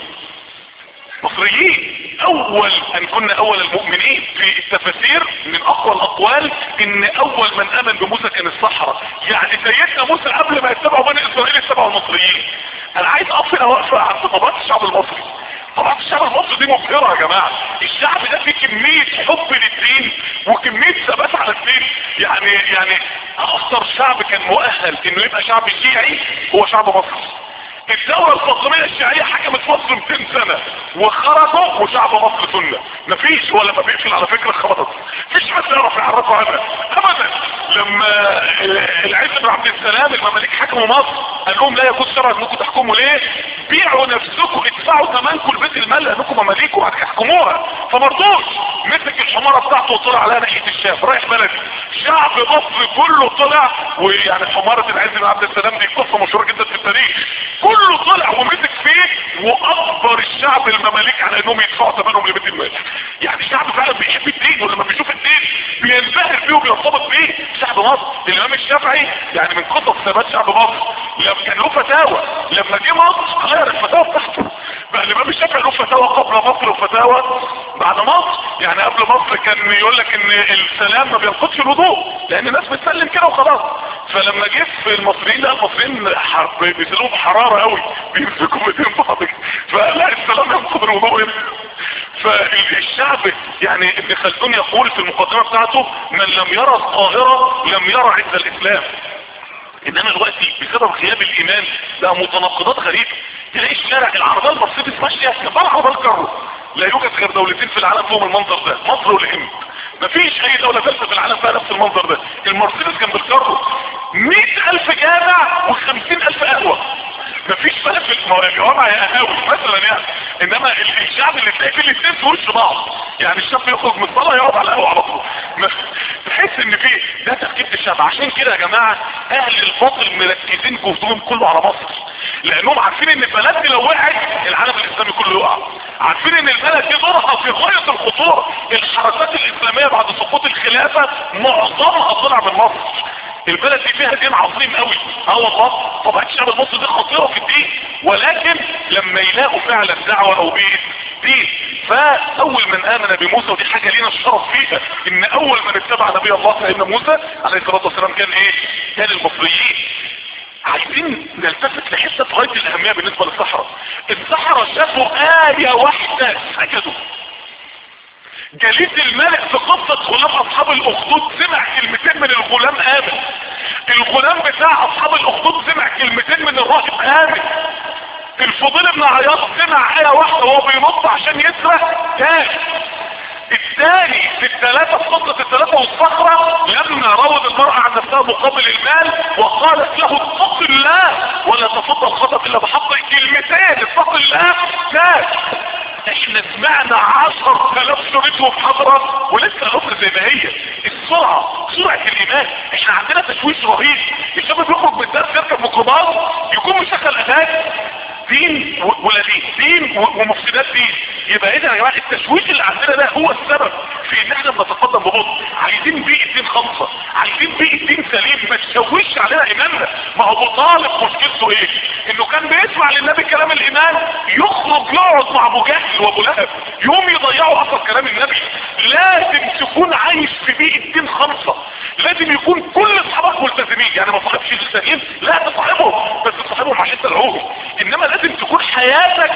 مصريين اول ان كنا اول المؤمنين في التفاسير من اقوى الاقوال ان اول من امن بموسى كان الصحراء يعني سيدنا موسى قبل ما يتبعوا بني اسرائيل اتبعوا المصريين انا عايز اقف هنا واقفه عند طبقات الشعب المصري طبعا الشعب المصري دي مبهرة يا جماعة الشعب ده فيه كمية حب للدين وكمية ثبات على الدين يعني يعني اكثر شعب كان مؤهل انه يبقى شعب شيعي هو شعب مصر الدولة الفاطمية الشيعية حكمت مصر 200 سنة وخرجوا وشعب مصر سنة مفيش ولا ما بيقفل على فكرة خبطت مفيش حد يعرف يعرفوا عنها ابدا لما العز بن عبد السلام المماليك حكموا مصر قال لهم لا يجوز شرع انكم تحكموا ليه بيعوا نفسكم ادفعوا ثمنكم لبيت المال لانكم مماليك وهتحكموها فمرضوش مسك الحمارة بتاعته وطلع عليها ناحية الشام رايح بلدي شعب مصر كله طلع ويعني حمارة العز بن عبد السلام دي قصة مشهورة جدا في التاريخ كله طلع ومسك فيه واكبر الشعب المماليك على انهم يدفعوا ثمنهم لبيت المال يعني الشعب فعلا بيحب الدين ولما بيشوف الدين بينبهر بيه وبيرتبط بيه شعب مصر الامام الشافعي يعني من قصص ثبات شعب مصر لما كان له فتاوى لما جه مصر غير الفتاوى بتاعته بقى الامام الشافعي له فتاوى قبل مصر وفتاوى بعد مصر يعني قبل مصر كان يقول لك ان السلام ما بينقضش الوضوء لان الناس بتسلم كده وخلاص فلما جه في المصريين لا المصريين بيسلموا بحرارة قوي بيمسكوا بايدين بعض فلا السلام ينقض الوضوء فالشعب يعني ابن خلدون يقول في المقدمة بتاعته من لم يرى القاهرة لم يرى عز الاسلام انما دلوقتي بسبب غياب الايمان بقى متناقضات غريبة تلاقي الشارع العربية المرسيدس ماشية كبار عربية الكرو لا يوجد غير دولتين في العالم فيهم المنظر ده مصر والهند مفيش اي دولة ثالثة في العالم فيها نفس المنظر ده المرسيدس كان بالكرو مئة الف جامع وخمسين الف قهوة مفيش فرق في الجوامع يا قهاوي مثلا يعني انما الشعب اللي تلاقي فيه الاثنين في وش بعض يعني الشاب يخرج من الصلاه يقعد على القهوه على طول تحس ان في ده تفكير الشعب عشان كده يا جماعه اهل الباطل مركزين جهدهم كله على مصر لانهم عارفين ان البلد دي لو وقعت العالم الاسلامي كله يقع عارفين ان البلد دي دورها في غايه الخطوره الحركات الاسلاميه بعد سقوط الخلافه معظمها طلع من مصر البلد دي فيها دين عظيم قوي اه والله طبعا الشعب المصري دي خطيره في الدين ولكن لما يلاقوا فعلا دعوه او بيت دين فاول من امن بموسى ودي حاجه لينا الشرف فيها ان اول من اتبع نبي الله سيدنا موسى عليه الصلاه والسلام كان ايه كان المصريين عايزين نلتفت لحته غايه الاهميه بالنسبه للصحراء الصحراء شافوا ايه واحده سجدوا جليد الملك في قصة غلام اصحاب الاخدود سمع كلمتين من الغلام امن الغلام بتاع اصحاب الاخدود سمع كلمتين من الراهب امن الفضيل بن عياض سمع ايه واحدة وهو بينط عشان يسرق تاه الثاني في الثلاثة في قصة الثلاثة والصخرة لما روض المرأة عن نفسها مقابل المال وقالت له اتق الله ولا تفض الخطب الا بحق كلمتين اتق الله ناس احنا سمعنا عشر تلاف سورته في حضرة ولسه الامر زي ما هي السرعة سرعة الايمان احنا عندنا تشويش رهيب الشاب بيخرج من الدرس يركب ميكروباص يكون مشغل اغاني دين ولا دين دين ومفسدات دين يبقى اذا يا جماعه التشويش اللي عندنا ده هو السبب في ان احنا بنتقدم ببطء عايزين بيئه دين خمسه عايزين بيئه دين سليم ما تشوش علينا ايماننا ما هو ابو طالب مشكلته ايه انه كان بيسمع للنبي كلام الايمان يخرج يقعد مع ابو جهل وابو لهب يوم يضيعوا اثر كلام النبي لازم تكون عايش في بيئه دين خمسه لازم يكون كل اصحابك ملتزمين يعني ما صاحبش الثانيين لا تصاحبهم بس تصاحبهم عشان تدعوهم انما لازم تكون حياتك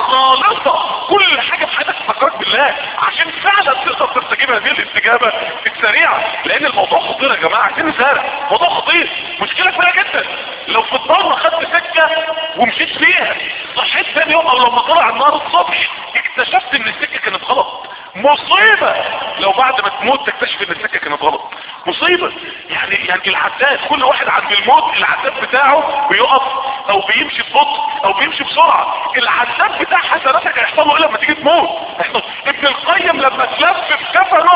خالصة كل حاجة في حياتك تفكرك بالله عشان فعلا تقدر تستجيب هذه الاستجابة السريعة لان الموضوع خطير يا جماعة عايزين نسارع موضوع خطير مشكلة كبيرة جدا لو في الضلمة خدت سكة ومشيت فيها صحيت ثاني يوم او لما طلع النهار الصبح اكتشفت ان السكة كانت غلط مصيبة لو بعد ما تموت تكتشف ان السكة كانت غلط مصيبة يعني يعني العداد كل واحد عند الموت العداد بتاعه بيقف او بيمشي ببطء او بيمشي بسرعة العداد بتاع حسناتك هيحصل له ايه لما تيجي تموت ابن القيم لما تلف في كفنه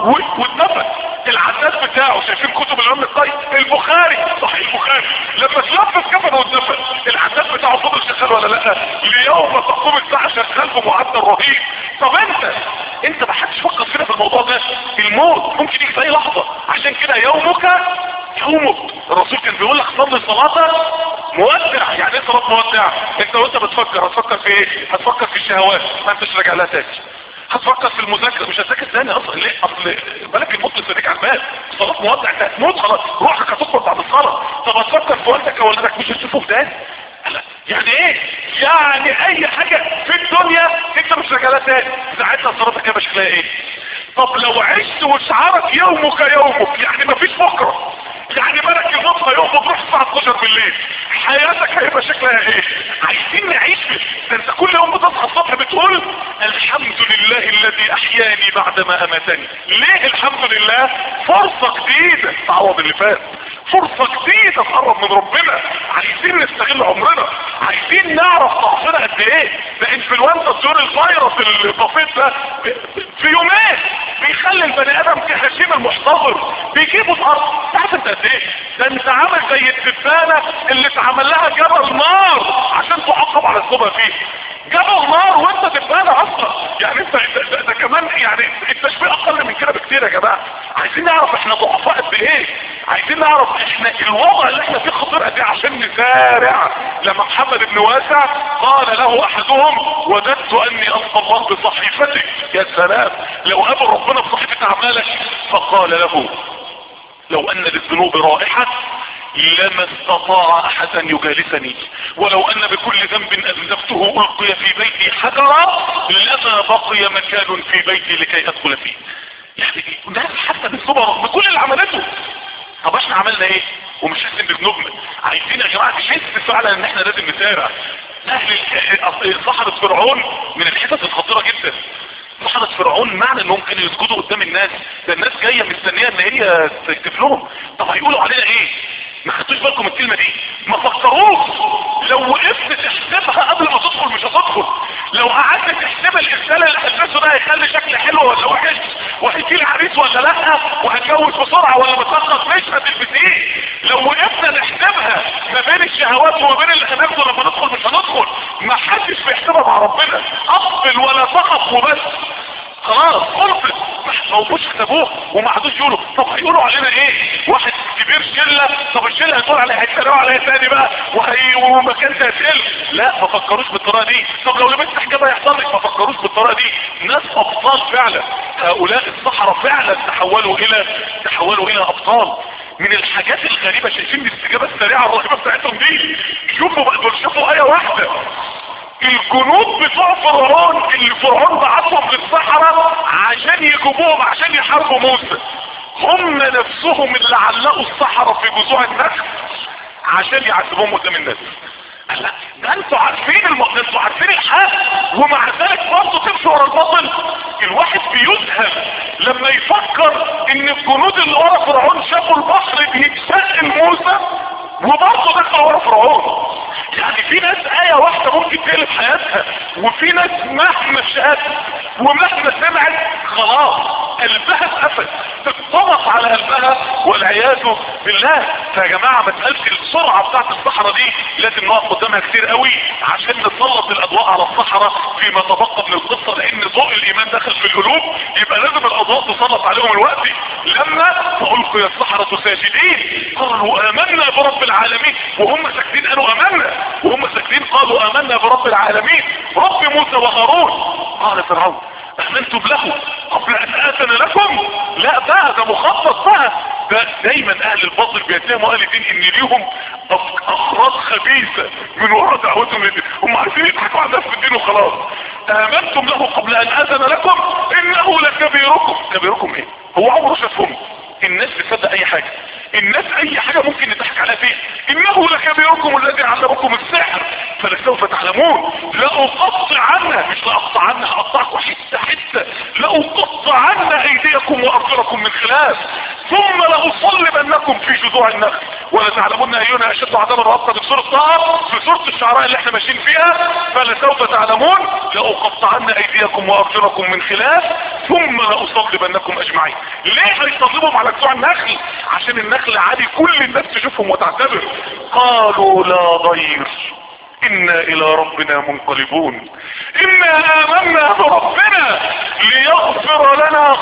واتنفس العداد بتاعه شايفين كتب الامام القيم البخاري صحيح البخاري لما تلف في كفنه واتنفس العداد بتاعه فضل شغال ولا لا ليوم تقوم الساعة شغال بمعدل رهيب طب انت انت ما حدش فكر فينا في الموضوع ده الموت ممكن يجي في اي لحظة عشان كده يومك يومك الرسول كان بيقول لك صلي صلاة مودع يعني ايه صلاة مودع انت وانت بتفكر هتفكر في ايه هتفكر في الشهوات ما انتش راجع لها تاني هتفكر في المذاكرة مش هتذاكر تاني اصلا ليه اصل بالك الموت لسه على البال صلاة مودع انت هتموت خلاص روحك هتخبط بعد الصلاة طب هتفكر في والدك او والدك مش هتشوفه تاني يعني ايه يعني اي حاجة في الدنيا انت مش راجع لها تاني ساعتها صلاتك هيبقى شكلها ايه طب لو عشت وشعرك يومك يومك يعني مفيش بكرة يعني بالك الموت هيقبض روح الساعة 12 بالليل حياتك هيبقى شكلها ايه عايزين نعيش ده انت كل يوم بتصحى الصبح بتقول الحمد لله الذي احياني بعدما اماتني ليه الحمد لله فرصة جديدة تعوض اللي فات فرصة جديدة تقرب من ربنا عايزين نستغل عمرنا عايزين نعرف ضعفنا قد ايه ده انفلونزا الدور الفيروس البسيط ده في يومين بيخلي البني ادم كهشيم المحتضر بيجيبوا الارض تعرف انت قد ايه ده انت عامل زي الدبانة اللي اتعمل لها جبل نار عشان تعقب على الصبح فيه جبل نار وانت دبانة اصلا يعني انت ده, ده كمان يعني التشبيه اقل من كده بكتير يا جماعة عايزين نعرف احنا ضعفاء قد ايه عايزين نعرف احنا الوضع اللي احنا فيه خطير قد ايه عشان نسارع لما محمد بن واسع قال له احدهم وددت اني القى الله بصحيفتك يا سلام لو قابل ربنا بصحيفة اعمالك فقال له لو ان للذنوب رائحة لما استطاع احد ان يجالسني ولو ان بكل ذنب اذنبته القي في بيتي حجرا لما بقي مكان في بيتي لكي ادخل فيه يعني ناس حتى بالصبر بكل اللي عملته طب احنا عملنا ايه ومش حاسين بذنوبنا عايزين يا جماعه نحس فعلا ان احنا لازم نسارع اهل صحراء فرعون من الحتت الخطيره جدا صحراء فرعون معنى انهم كانوا يسجدوا قدام الناس ده الناس جايه مستنيه ان هي تكتفلهم طب هيقولوا علينا ايه ما خدتوش بالكم الكلمة دي ما فكروش لو وقفت تحسبها قبل ما تدخل مش هتدخل لو قعدت تحسب الارسال اللي هتلبسه ده هيخلي شكل حلو ولا وحش وهيجي لي عريس ولا لا وهتجوز بسرعة ولا متأخر مش هتلبسيه لو وقفنا نحسبها ما بين الشهوات وما بين اللي هناخده لما ندخل مش هندخل ما حدش بيحسبها مع ربنا اقبل ولا تقف وبس خلاص خلصت ما هوش كتبوه وما عادوش يقولوا طب هيقولوا علينا ايه واحد كبير شله طب الشله هتقول عليها هيتريقوا عليها تاني بقى وهي ومكان هتقل لا ما فكروش بالطريقه دي طب لو لبست حجاب هيحصل لك ما فكروش بالطريقه دي ناس ابطال فعلا هؤلاء الصحراء فعلا تحولوا الى تحولوا الى ابطال من الحاجات الغريبة شايفين الاستجابة السريعة الرهيبة بتاعتهم دي شوفوا بقى دول شافوا آية واحدة الجنود بتوع فرعون اللي فرعون بعتهم للصحراء عشان يجيبوهم عشان يحاربوا موسى هم نفسهم اللي علقوا الصحراء في جذوع النخل عشان يعذبوهم قدام الناس لا ده انتوا عارفين الم... ده انتوا عارفين الحق ومع ذلك برضه تمشوا ورا الباطل الواحد بيذهل لما يفكر ان الجنود اللي ورا فرعون شافوا البحر بيتشق موسى وبرضه دخلوا ورا فرعون يعني في ناس آية واحدة ممكن تقلب حياتها وفي ناس مهما شافت ومهما سمعت خلاص قلبها اتقفل تتطبق على قلبها والعياذ بالله فيا جماعة ما تقلش السرعة بتاعت الصحراء دي لازم نقف قدامها كتير قوي عشان نسلط الاضواء على الصحراء فيما تبقى من القصة لان ضوء الايمان دخل في القلوب يبقى لازم الاضواء تسلط عليهم الوقت لما فألقوا يا السحرة ساجدين قالوا امنا برب العالمين وهم ساكتين قالوا امنا وهم ساكتين قالوا امنا برب العالمين رب موسى وهارون قال فرعون امنتم له قبل ان اذن لكم لا بقى ده مخطط بقى ده دايما اهل الباطل بيتهموا اهل الدين ان ليهم اخراج خبيثه من وراء دعوتهم للدين هم عايزين يضحكوا على الناس في الدين وخلاص امنتم له قبل ان اذن لكم انه لكبيركم كبيركم ايه هو عمره شافهم الناس بتصدق اي حاجه الناس اي حاجة ممكن يضحك عليها فيه انه لكبيركم الذي علمكم السحر فلسوف تعلمون لاقطع عنها مش لاقطع عنها هقطعكم حتة حتة لاقطع عنها ايديكم وارجلكم من خلاف ثم لاصلبنكم في جذوع النخل ولا تعلمون اينا اشد عذابا رابطة في سورة طه في سورة الشعراء اللي احنا ماشيين فيها فلسوف تعلمون لاقطعن ايديكم وارجلكم من خلاف ثم لاصلبنكم اجمعين ليه هيصلبهم على جذوع النخل عشان النخل عادي كل الناس تشوفهم وتعتبر قالوا لا ضير انا الى ربنا منقلبون انا امنا بربنا ليغفر لنا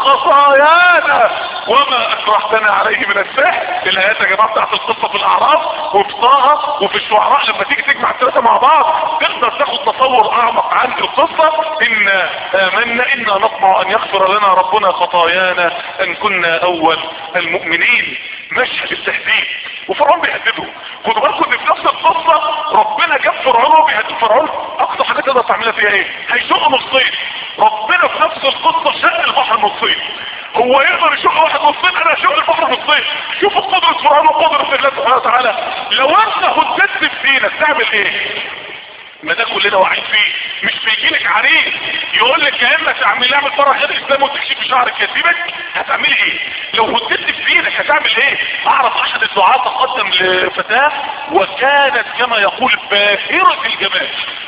خطايانا وما اكرهتنا عليه من السحر الايات يا جماعه بتاعت القصه في الاعراف وفي طه وفي الشعراء لما تيجي تجمع الثلاثه مع بعض تقدر تاخد تصور اعمق عن القصه انا امنا انا نطمع ان يغفر لنا ربنا خطايانا ان كنا اول المؤمنين مشهد التهديد وفرعون بيهدده خدوا بالكم ان في نفس القصه ربنا جاب فرعون وبيهدد فرعون اقصى حاجه تقدر تعملها فيها ايه هيشق نصين ربنا في نفس القصه شق البحر نصين هو يقدر يشق واحد نصين انا اشق البحر نصين شوفوا قدرة فرعون وقدرة الله سبحانه وتعالى لو انت هددت في دينك تعمل ايه ما ده كلنا واعيين فيه مش بيجيلك عريس يقول لك يا اما تعمل اعمل فرح غير الاسلام وتكشف شعرك يسيبك هتعملي ايه لو هددت في دينك هتعمل ايه اعرف احد الدعاة تقدم لفتاة وكانت كما يقول باهرة الجمال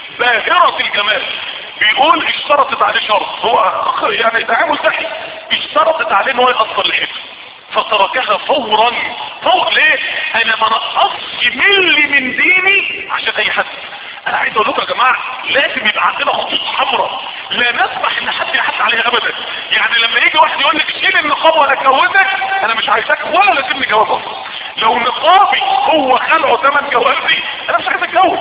باهرة الجمال بيقول اشترطت عليه شرط هو يعني تعامل ذكي اشترطت عليه ان هو يقصر لحيته فتركها فورا فور ليه انا ما نقصش ملي من ديني عشان اي حد انا عايز اقول لكم يا جماعه لازم يبقى عندنا خطوط حمراء لا نسمح ان حد يحط عليها ابدا يعني لما يجي واحد يقول لك شيل النقاب ولا اتجوزك انا مش عايزك ولا لازمني جواز اصلا لو نقابي هو خلعه ثمن جوازي انا مش عايز اتجوز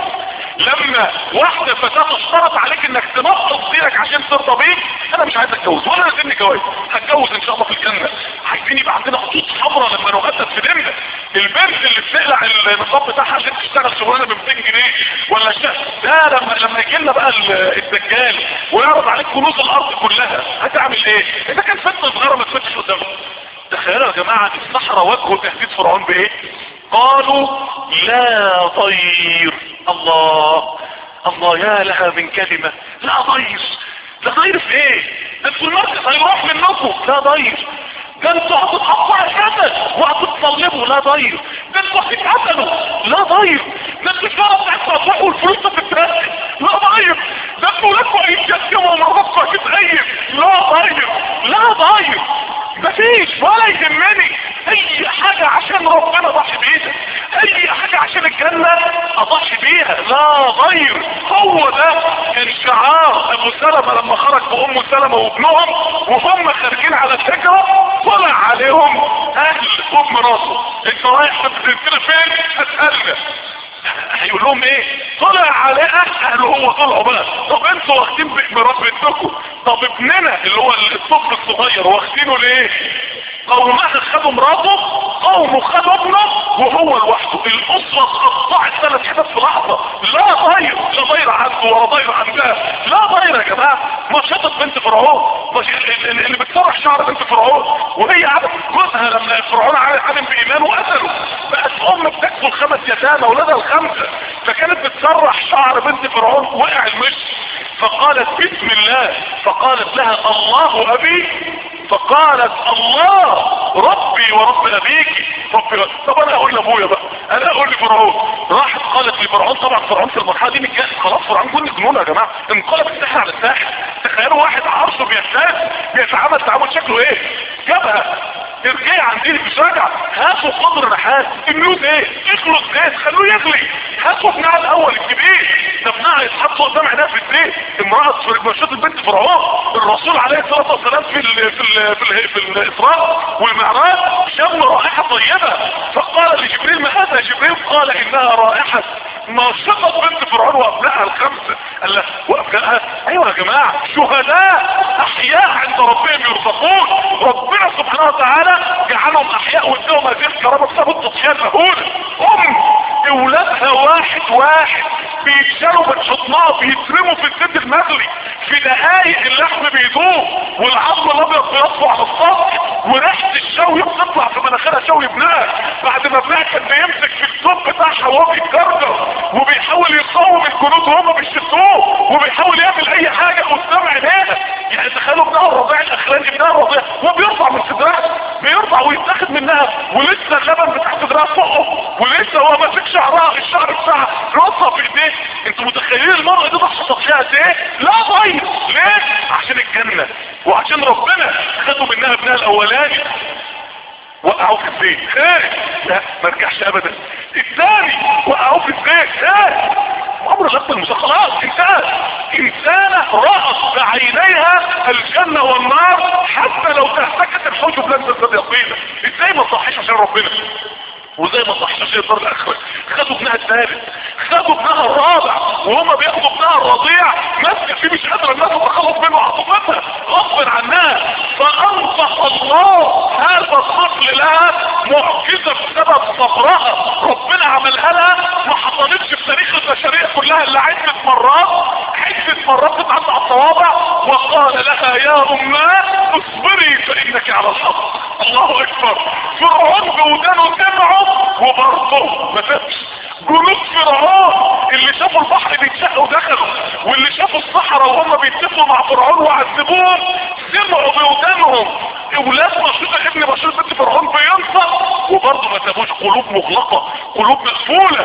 لما واحدة فتاة تشترط عليك انك تنقص دينك عشان ترضى بيك انا مش عايز اتجوز ولا لازمني جواز هتجوز ان شاء الله في الجنة عايزين يبقى عندنا خطوط حمراء لما نغدد في ديننا البنت اللي بتقلع النقاب بتاعها عشان تشتغل شغلانه ب 200 جنيه ولا شهر ده لما لما يجي لنا بقى الدجال ويعرض عليك كنوز الارض كلها هتعمل ايه؟ اذا كان فتنه صغيره ما تفتش قدامك تخيلوا يا جماعه الصحراء واجهوا تهديد فرعون بايه؟ قالوا لا طير الله الله يا لها من كلمة لا ضير لا ضير في ايه ده انتوا المركز هيروح منكم لا ضير ده انتوا هتتقطعوا الجسد وهتتصلبوا لا ضير ده انتوا هتتقتلوا لا ضير ده انتوا الشرف بتاعتكم هتروحوا الفلوس هتتاخد لا ضير ده انتوا ولادكم هيتجسموا ومراتكم هتتغير لا ضير لا ضير مفيش ولا يهمني اي حاجة عشان ربنا ضحي بيها اي حاجة عشان الجنة اضحي بيها لا غير هو ده كان شعار ابو سلمة لما خرج بام سلمة وابنهم وهم خارجين على الهجرة طلع عليهم اهل ام راسه انت رايح تبتدي فين اسألنا هيقول لهم ايه طلع على اهله هو طلعوا بقى طب انتوا واخدين مرات بنتكم طب ابننا اللي هو الطفل الصغير واخدينه ليه قومها خدوا مراته قومه خدوا ابنه وهو لوحده الاسرة اتقطعت ثلاث حتت في لحظة لا ضير لا ضير عنده ولا ضير عندها لا ضير يا جماعة ما شطت بنت فرعون اللي بتسرح شعر بنت فرعون وهي قاعدة جوزها لما فرعون علم بإيمانه قتله بقت ام بتكفل خمس يتامى ولادها الخمسة فكانت بتسرح شعر بنت فرعون وقع المش فقالت بسم الله فقالت لها الله ابي فقالت الله ربي ورب ابيك ربي طب انا اقول لابويا بقى انا اقول لفرعون راحت قالت لفرعون طبعا فرعون في المرحله دي متجهز خلاص فرعون كل جنون يا جماعه انقلب الساحر على الساحر تخيلوا واحد عرشه بيحتاج بيتعامل تعامل شكله ايه جابها ارجعي عن دينك مش راجع هاتوا قدر نحاس النيوز ايه اخلص زيت خلوه يغلي هاتوا ابنها الاول الكبير ده ابنها يتحط قدام عينها في الزيت امرأة في مشهد البنت فرعون الرسول عليه الصلاة والسلام في ال في ال في, ال في الاسراء والمعراج شم رائحة طيبة فقال لجبريل ما هذا جبريل قال انها رائحة ناشطة بنت فرعون وابنائها الخمسة قال له وابنائها ايوه يا جماعة شهداء احياء عند ربهم يرزقون ربنا سبحانه وتعالى جعلهم احياء واداهم هذه الكرامة بسبب التضحية المهولة ام اولادها واحد واحد بيتشالوا من حضنها بيترموا في الزيت المغلي في دقايق اللحم بيدوب والعظم الابيض بيطفو على السطح وريحه الشوي بتطلع في مناخيرها شوي ابنها بعد ما ابنها كان بيمسك في الطب بتاعها وهو بيتجرجر وبيحاول يقاوم الجنود وهم بيشتوه وبيحاول يعمل اي حاجه قدام عينيها يعني تخيلوا ابنها الرضيع الاخراني ابنها الرضيع وبيرفع من صدرها بيرفع ويتاخد منها ولسه اللبن بتاع صدرها فوقه ولسه هو ماسك شعرها الشعر بتاعها راسها في ايديه انتوا متخيلين المرأة دي ضحى تضحية قد ايه؟ لا ضيق ليه؟ عشان الجنة وعشان ربنا خدوا منها ابنها الاولاني وقعوا في الزيت ايه لا ما رجعش ابدا الثاني وقعوا في الزيت ايه امر غض المسخرات انسان انسانة رأت بعينيها الجنة والنار حتى لو تهتكت الحجب لن تزداد يقينا ازاي ما تصحيش عشان ربنا وزي ما صحش عشان الدار الاخرة خدوا ابنها الثالث خدوا ابنها الرابع وهما بياخدوا ابنها الرضيع ماسكه فيه مش قادره الناس تتخلص منه عاطفتها غصب عنها فانفق الله هذا الطفل لها معجزه بسبب صبرها ربنا عملها لها ما حصلتش في تاريخ البشريه كلها الا عده مرات عده مرات تتعدى على الصوابع وقال لها يا اماه اصبري فانك على الحق الله اكبر فرعون بودانه سمعوا وبرضه ما سابش جنود فرعون اللي شافوا البحر بيتشق ودخلوا واللي شافوا الصحراء وهم بيتفقوا مع فرعون وعذبوهم سمعوا بودانهم اولاد بشير ابن بشير بنت فرعون بينصر وبرضه ما سابوش قلوب مغلقه قلوب مقفوله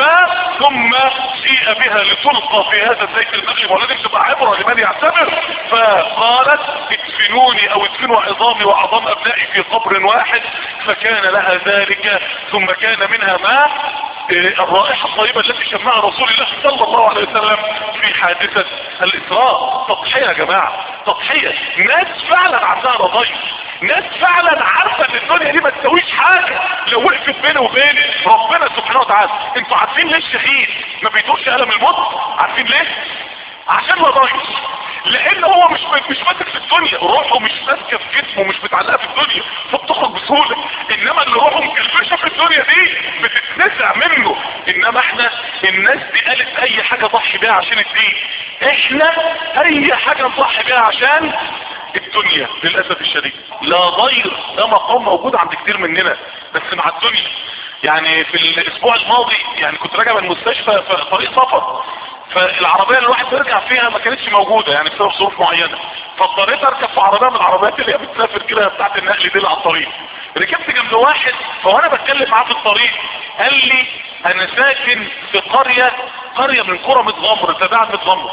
فثم جيء بها لتلقى في هذا الزيت المغلي ولازم تبقى عبره لمن يعتبر فقالت ادفنوني او ادفنوا عظامي وعظام ابنائي في قبر واحد فكان لها ذلك ثم كان منها ما الرائحة الطيبة التي شمها رسول الله صلى الله عليه وسلم في حادثة الإسراء تضحية يا جماعة تضحية ناس فعلا عندها رضايا ناس فعلا عارفة ان الدنيا دي ما تسويش حاجة لو وقفت بيني وبين ربنا سبحانه وتعالى انتوا عارفين ليه الشهيد ما بيدوش ألم الموت عارفين ليه عشان ما ضايش لان هو مش مش ماسك في الدنيا روحه مش ماسكه في جسمه مش متعلقه في الدنيا فبتخرج بسهوله انما اللي روحه مكلبشه في الدنيا دي بتتنزع منه انما احنا الناس دي قالت اي حاجه ضحي بيها عشان الدين احنا اي حاجه نضحي بيها عشان الدنيا للاسف الشديد لا ضير ده مقام موجود عند كتير مننا بس مع الدنيا يعني في الاسبوع الماضي يعني كنت راجع من المستشفى في طريق سفر فالعربية اللي الواحد بيرجع فيها ما كانتش موجودة يعني بسبب ظروف معينة فاضطريت اركب في عربية من العربيات اللي هي بتسافر كده بتاعت النقل دي اللي على الطريق ركبت جنب واحد فوانا بتكلم معاه في الطريق قال لي انا ساكن في قرية قرية من قرى متغمر تبع متغمر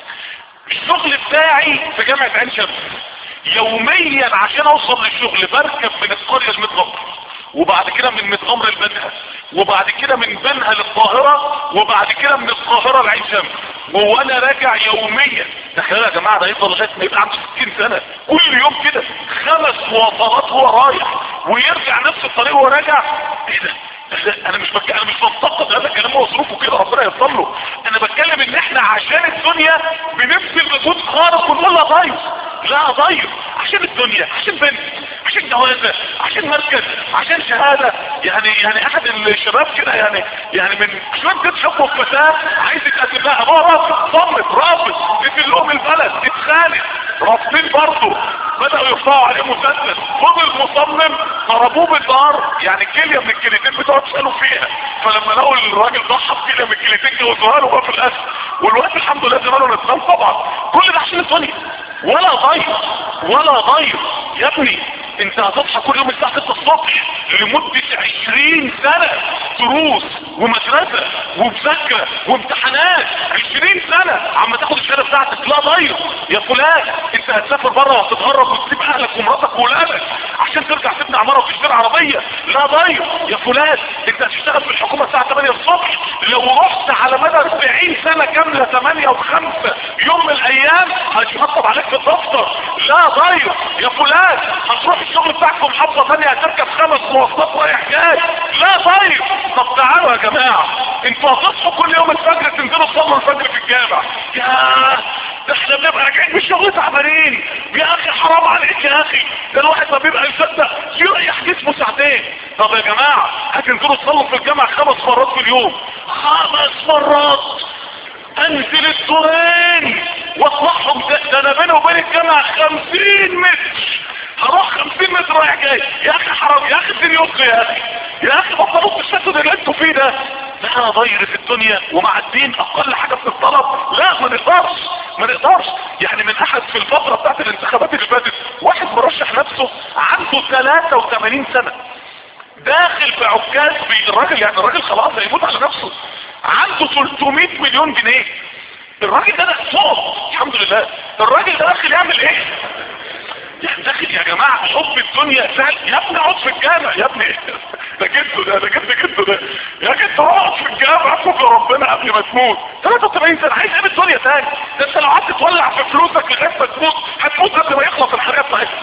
الشغل بتاعي في جامعة عين شمس يوميا عشان اوصل للشغل بركب من القرية المتغمر وبعد كده من متغمر البنها وبعد كده من بنها للقاهرة وبعد كده من القاهرة لعين شمس وانا راجع يوميا تخيل يا جماعة ده يفضل لغاية ما يبقى عنده 60 سنة كل يوم كده خمس وصلات هو رايح ويرجع نفس الطريق وهو راجع ايه ده انا مش بك... انا مش بنتقد هذا الكلام هو ظروفه كده ربنا يصل له انا بتكلم ان احنا عشان الدنيا بنبذل مجهود خارق ونقول لا ضيف لا ضيف عشان الدنيا عشان بنت عشان جوازة عشان مركز عشان شهادة يعني يعني احد الشباب كده يعني يعني من شوية بنت حبه في فتاة عايز يتقدم لها هو رافض صمت رافض في لهم البلد اتخانق رافضين برضه بدأوا يرفعوا عليه مسدس فضل مصمم ضربوه بالنار يعني كلية من الكليتين بتوع تسألوا فيها فلما لقوا الراجل ضحى بكلية من الكليتين جوزوها له بقى في الاخر والوقت الحمد لله زمانه نتنام طبعا كل ده عشان الدنيا ولا ضيف ولا ضيف يا ابني انت هتصحى كل يوم الساعة 6 الصبح لمدة 20 سنة دروس ومدرسة ومذاكرة وامتحانات 20 سنة عم تاخد الشهادة بتاعتك لا ضيف يا فلان انت هتسافر بره وهتتغرب وتسيب اهلك ومراتك واولادك عشان ترجع تبني عمارة وتشتري عربية لا ضيف يا فلان انت هتشتغل في الحكومة الساعة 8 الصبح لو رحت على مدى 40 سنة كاملة 8 و5 يوم من الايام هيتحطب عليك في الدفتر لا ضيف يا فلان هتروح الشغل بتاعك في محافظة ثانية هتركب خمس مواصلات رايح جاي لا طيب طب تعالوا يا جماعة انتوا هتصحوا كل يوم الفجر تنزلوا تصلوا الفجر في الجامع يا ده احنا بنبقى راجعين من الشغل تعبانين يا اخي حرام عليك يا اخي ده الواحد ما بيبقى يصدق يريح جسمه ساعتين طب يا جماعة هتنزلوا تصلوا في الجامع خمس مرات في اليوم خمس مرات انزل الدورين واطلعهم ده انا بيني وبين الجامع خمسين متر هروح خمسين متر رايح جاي يا اخي حرام يا اخي الدنيا يسر يا اخي يا اخي بطلوا التشتت اللي انتوا فيه ده ده انا ضير في الدنيا ومع الدين اقل حاجة في الطلب لا ما نقدرش ما نقدرش يعني من احد في الفترة بتاعت الانتخابات اللي فاتت واحد مرشح نفسه عنده 83 سنة داخل في عكاز بي الراجل يعني الراجل خلاص هيموت على نفسه عنده 300 مليون جنيه الراجل ده ده فوق الحمد لله الراجل ده داخل يعمل ايه يعني داخل يا جماعة حب الدنيا سهل يا ابني اقعد في الجامع يا ابني ده جده ده ده جد جده ده يا جد اقعد في الجامع اتوب لربنا قبل ما تموت 83 سنة عايز ايه بالدنيا تاني ده انت لو قعدت تولع في فلوسك لغاية ما تموت هتموت قبل ما يخلص الحياة بتاعتك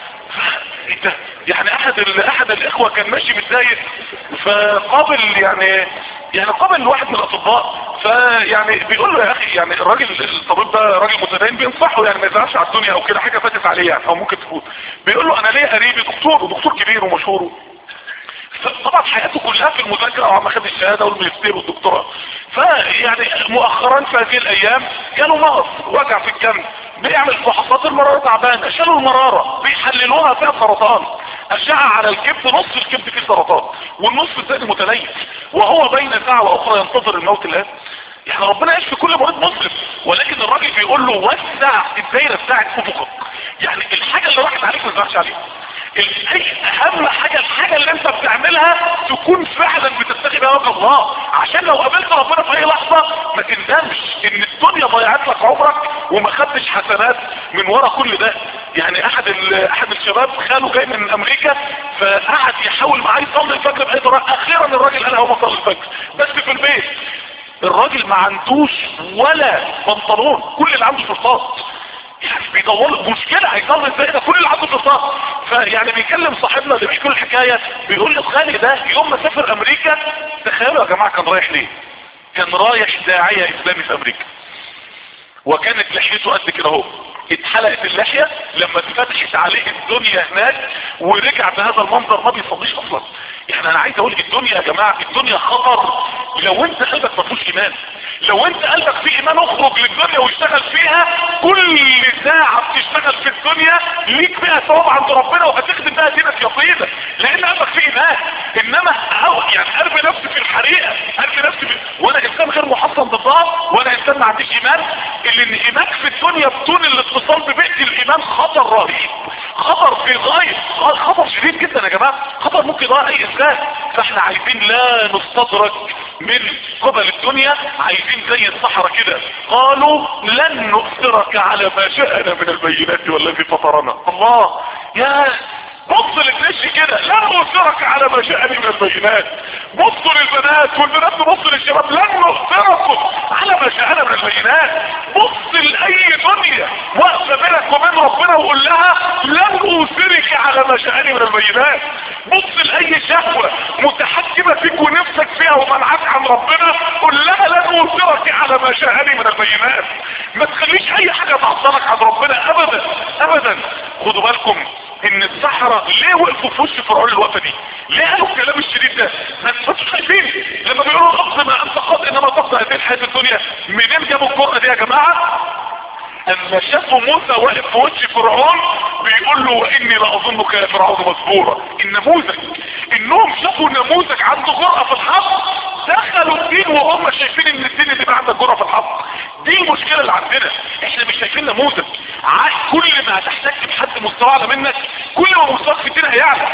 ايه ده يعني احد ال... احد الاخوة كان ماشي متضايق فقابل يعني يعني قابل واحد من الاطباء فيعني بيقول له يا اخي يعني الراجل الطبيب ده راجل متدين بينصحه يعني ما يزعلش على الدنيا او كده حاجه فاتت عليه يعني او ممكن تفوت بيقول له انا ليه قريبي دكتور ودكتور كبير ومشهور طبعا حياته كلها في المذاكره وعم خد الشهاده والماجستير والدكتوراه فيعني مؤخرا في هذه الايام جاله مرض وجع في الجنب بيعمل فحوصات المرارة تعبانة شالوا المرارة بيحللوها فيها سرطان اشعة على الكبد نص الكبد فيه سرطان والنص الثاني متليف وهو بين ساعة واخرى ينتظر الموت الان يعني ربنا يشفي كل مريض مسلم ولكن الراجل بيقول له وسع الدايرة بتاعت افقك يعني الحاجة اللي راحت عليك ما تزعلش عليها اهم حاجة الحاجة اللي انت بتعملها تكون فعلا بتتخذ بها وجه الله عشان لو قابلت ربنا في اي لحظة ما تندمش ان الدنيا ضيعت لك عمرك وما خدتش حسنات من ورا كل ده يعني احد احد الشباب خاله جاي من امريكا فقعد يحاول معاه يصلي الفجر باي طريقه اخيرا الراجل قال هو صلي الفجر بس في البيت الراجل ما عندوش ولا بنطلون كل اللي عنده شرطات يعني بيدور مشكلة هيصلي ازاي ده كل اللي عنده شرطات فيعني بيكلم صاحبنا اللي بيحكي له الحكاية بيقول له خالي ده يوم ما سافر امريكا تخيلوا يا جماعة كان رايح ليه كان رايح داعية اسلامي في امريكا وكانت لحيته قد كده اهو اتحلقت اللحية لما اتفتحت عليه الدنيا هناك ورجع بهذا المنظر ما بيصليش اصلا يعني انا عايز اقول الدنيا يا جماعة الدنيا خطر لو انت قلبك ما فيهوش ايمان لو انت قلبك فيه ايمان اخرج للدنيا واشتغل فيها كل ساعة بتشتغل في الدنيا ليك بيها ثواب عند ربنا وهتخدم بيها دينك يقينا لان قلبك فيه ايمان انما أو يعني ارمي نفسي في الحريقة ارمي نفسي في وانا انسان غير محصن ضدها وانا انسان ما عنديش ايمان اللي الايمان في الدنيا بدون الاتصال ببيئة الايمان خطر رهيب خطر في غاية خطر شديد جدا يا جماعة خطر ممكن يضيع اي انسان فاحنا عايزين لا نستدرك من قبل الدنيا عايزين زي الصحراء كده قالوا لن نؤثرك على ما شاءنا من البينات والذي فطرنا الله يا بص للدش كده لا نؤثرك على ما شاءني من البينات بصوا للبنات والبنات تبص للشباب لن نؤثركم على ما شاءنا من البينات بص لأي دنيا واقفة بينك وبين ربنا وقول لها لن أؤثرك على ما شاءني من البينات بص لأي شهوة متحكمة فيك ونفسك فيها ومنعك عن ربنا قول لها لن أؤثرك على ما شاءني من البينات ما تخليش أي حاجة تعطلك عن ربنا أبدا أبدا خدوا بالكم ان السحرة ليه وقفوا في وش فرعون الوقفة دي ليه قالوا الكلام الشديد ده ما انتوا خايفين لما بيقولوا اقضي ما انت قاضي انما تقضي هذه الحياة الدنيا منين جابوا الجرأة دي يا جماعة اما شافوا موسى واقف في وجه فرعون بيقول له واني لاظنك يا فرعون مذكورا النموذج انهم شافوا نموذج عنده جرأة في الحق دخلوا الدين وهم شايفين ان الدين اللي بقى عندك جرأة في الحق دي المشكلة اللي عندنا احنا مش شايفين نموذج كل ما هتحتك بحد مستوى اعلى منك كل ما مستواك في الدين هيعلى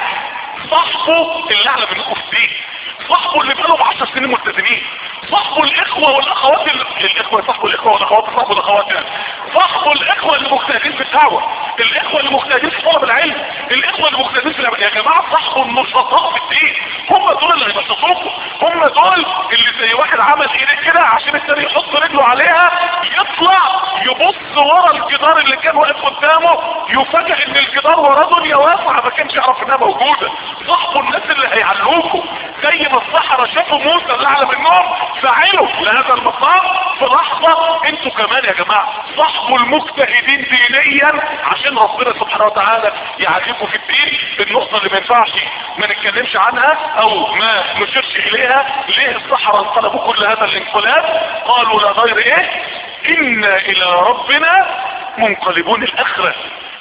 صاحبه اللي اعلى منكم في الدين صاحبه اللي بقالهم 10 سنين ملتزمين صاحبه الاخوه والاخوات اللي... الاخوه صاحبه الاخوه والاخوات صاحبه الاخوات يعني صاحبه الاخوه اللي مجتهدين في الدعوه الاخوه اللي مجتهدين في طلب العلم الاخوه اللي مجتهدين في العمل. يا جماعه صاحبه النشطاء في الدين هم دول اللي هينشطوكم هم دول اللي زي واحد عمل ايديه كده عشان التاني يحط رجله عليها يطلع يبص ورا الجدار اللي كان واقف قدامه يفاجئ ان الجدار وراه دنيا واسعه ما كانش يعرف انها موجوده صاحبه الناس اللي هيعلوكم زي ما الصحراء شافوا موسى اللي اعلى منهم فعلوا لهذا المقام في لحظة انتوا كمان يا جماعة صاحبوا المجتهدين دينيا عشان ربنا سبحانه وتعالى يعلمكم في الدين النقطة اللي ما ينفعش ما نتكلمش عنها او ما نشيرش اليها ليه الصحراء انقلبوا كل هذا الانقلاب قالوا لا غير ايه انا الى ربنا منقلبون الاخرة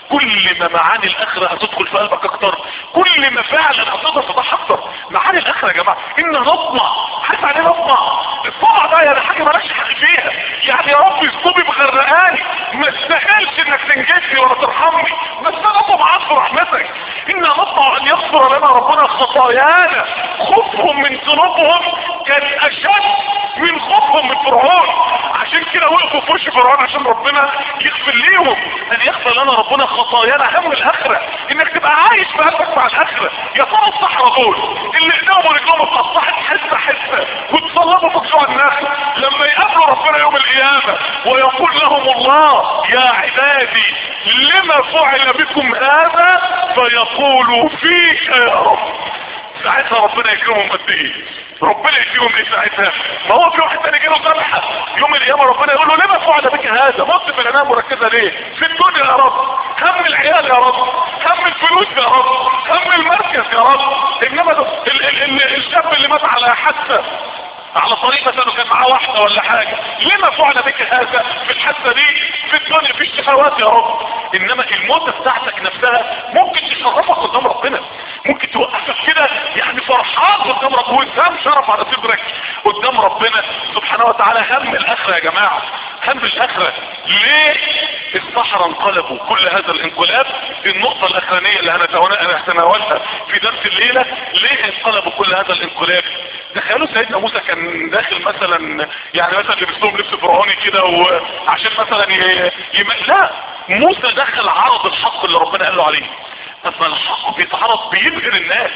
كل ما معاني الاخرة هتدخل في قلبك اكتر كل ما فعلا هتقدر تضحى اكتر معاني الاخرة يا جماعة ان نطمع حتى عليه نطمع الطمع ده يعني حاجة مالكش حق فيها يعني يا رب اسلوبي مغرقاني ما استاهلش انك تنجدني ولا ترحمني بس انا طمعان في رحمتك ان نطمع ان يغفر لنا ربنا خطايانا خوفهم من ذنوبهم كان اشد من خوفهم من فرعون عشان كده وقفوا في وش فرعون عشان ربنا يغفر ليهم ان يغفر لنا ربنا خطايانا هم الاخرة انك تبقى عايش في قلبك مع الاخرة يا ترى الصحراء دول اللي ايديهم ورجلهم اتقطعت حته حته وتصلبوا في جوع الناس لما يقابلوا ربنا يوم القيامة ويقول لهم الله يا عبادي لما فعل بكم هذا فيقولوا فيك يا رب ساعتها ربنا يكرمهم قد ايه ربنا يديهم ايه ساعتها ما هو في واحد تاني جاله ذبحه يوم القيامه ربنا يقول له لما فعل بك هذا بص في العنايه مركزه ليه في الدنيا يا رب هم العيال يا رب هم الفلوس يا رب هم المركز يا رب انما ال ال ال الشاب اللي مات على حادثه على طريق مثلا كان معاه واحدة ولا حاجة لما فعل بك هذا في الحادثة دي في الدنيا في الشهوات يا رب انما الموتة بتاعتك نفسها ممكن تشرفك قدام ربنا ممكن توقفك كده يعني فرحان قدام ربنا وانسان شرف على صدرك قدام ربنا سبحانه وتعالى هم الاخرة يا جماعة هم الاخرة ليه الصحراء انقلبوا كل هذا الانقلاب النقطة الاخرانية اللي هنتناولها في درس الليلة ليه انقلبوا كل هذا الانقلاب تخيلوا سيدنا موسى كان داخل مثلا يعني مثلا لبسهم لبس فرعوني كده وعشان مثلا ي... يم... لا موسى دخل عرض الحق اللي ربنا قال له عليه اما الحق بيتعرض بيبهر الناس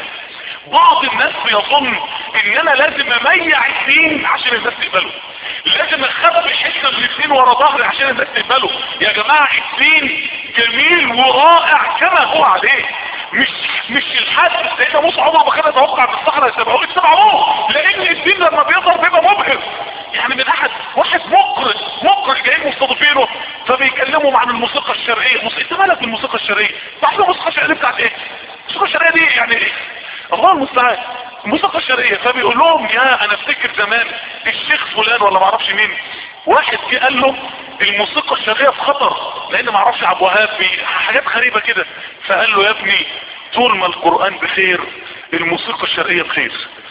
بعض الناس بيظن ان انا لازم اميع الدين عشان الناس تقبله لازم اخبي حته من الدين ورا ظهري عشان الناس تقبله يا جماعه الدين جميل ورائع كما هو عليه مش مش الحد سيدنا موسى عمره ما كان يتوقع ان الصحراء يتبعوه يتبعوه لان الدين لما بيظهر بيبقى مبهر يعني من احد واحد مقرئ مقرئ جايين مستضيفينه فبيكلموا عن الموسيقى الشرقيه انت مالك بالموسيقى الشرقيه تعرف الموسيقى الشرقيه بتاعت ايه الموسيقى الشرقيه دي يعني ايه الله المستعان الموسيقى الشرقيه فبيقول لهم يا انا افتكر زمان الشيخ فلان ولا ما اعرفش مين واحد جه قال له الموسيقى الشرقيه في خطر لان ما اعرفش عبد الوهاب حاجات غريبه كده فقال له يا ابني طول ما القران بخير الموسيقى الشرقيه بخير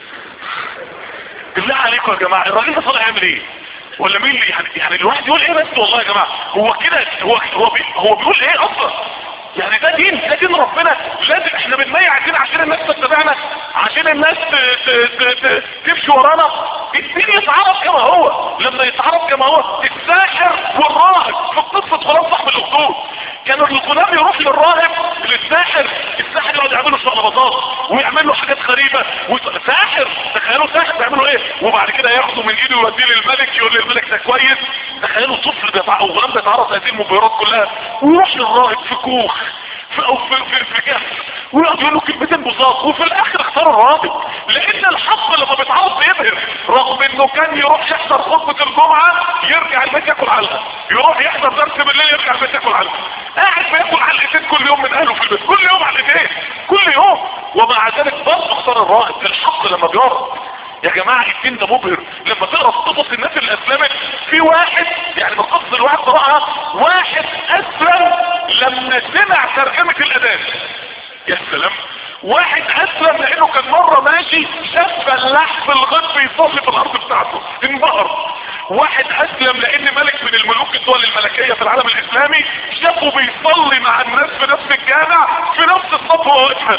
بالله عليكم يا جماعه الراجل ده طالع يعمل ايه ولا مين اللي يعني يعني الواحد يقول ايه بس والله يا جماعه هو كده هو هو, بي هو بيقول ايه اصلا يعني ده دين ده دين ربنا لازم احنا بنميع الدين عشان الناس تتبعنا عشان الناس ت- ت- ت- ت- تمشي ورانا الدين يتعرف كما هو لما يتعرف كما هو الساحر والراهب في قصة غلام صاحب الاخدود كان الغلام يروح للراهب للساحر الساحر يقعد يعمل له شقلباظات ويعمل له حاجات غريبة ويط- ساحر تخيلوا ساحر بيعملوا ايه وبعد كده ياخده من ايده ويوديه للملك يقول للملك ده كويس تخيلوا طفل بيتع... او غلام بيتعرض هذه المبهرات كلها ويروح للراهب في كوخ في او في في, في كهف ويقعد يقول له كلمتين بساط وفي الاخر اختار الراهب لان الحق لما بيتعرض بيبهر رغم انه كان يروح يحضر خطبة الجمعة يرجع البيت ياكل علقة يروح يحضر درس بالليل يرجع البيت ياكل علقة قاعد بياكل علقتين كل يوم من اهله في البيت كل يوم علقتين كل يوم ومع ذلك برضه اختار الراهب الحق لما بيعرض يا جماعة الدين ده مبهر لما تقرا قصص الناس اللي اسلمت في واحد يعني من قصص الواحد قراها واحد اسلم لما سمع ترجمة الاذان يا سلام واحد اسلم لانه كان مرة ماشي شاف فلاح في الغد بيصلي في الارض بتاعته انبهر واحد اسلم لان ملك من الملوك الدول الملكية في العالم الاسلامي شافه بيصلي مع الناس في نفس الجامع في نفس الصف وهو يضحك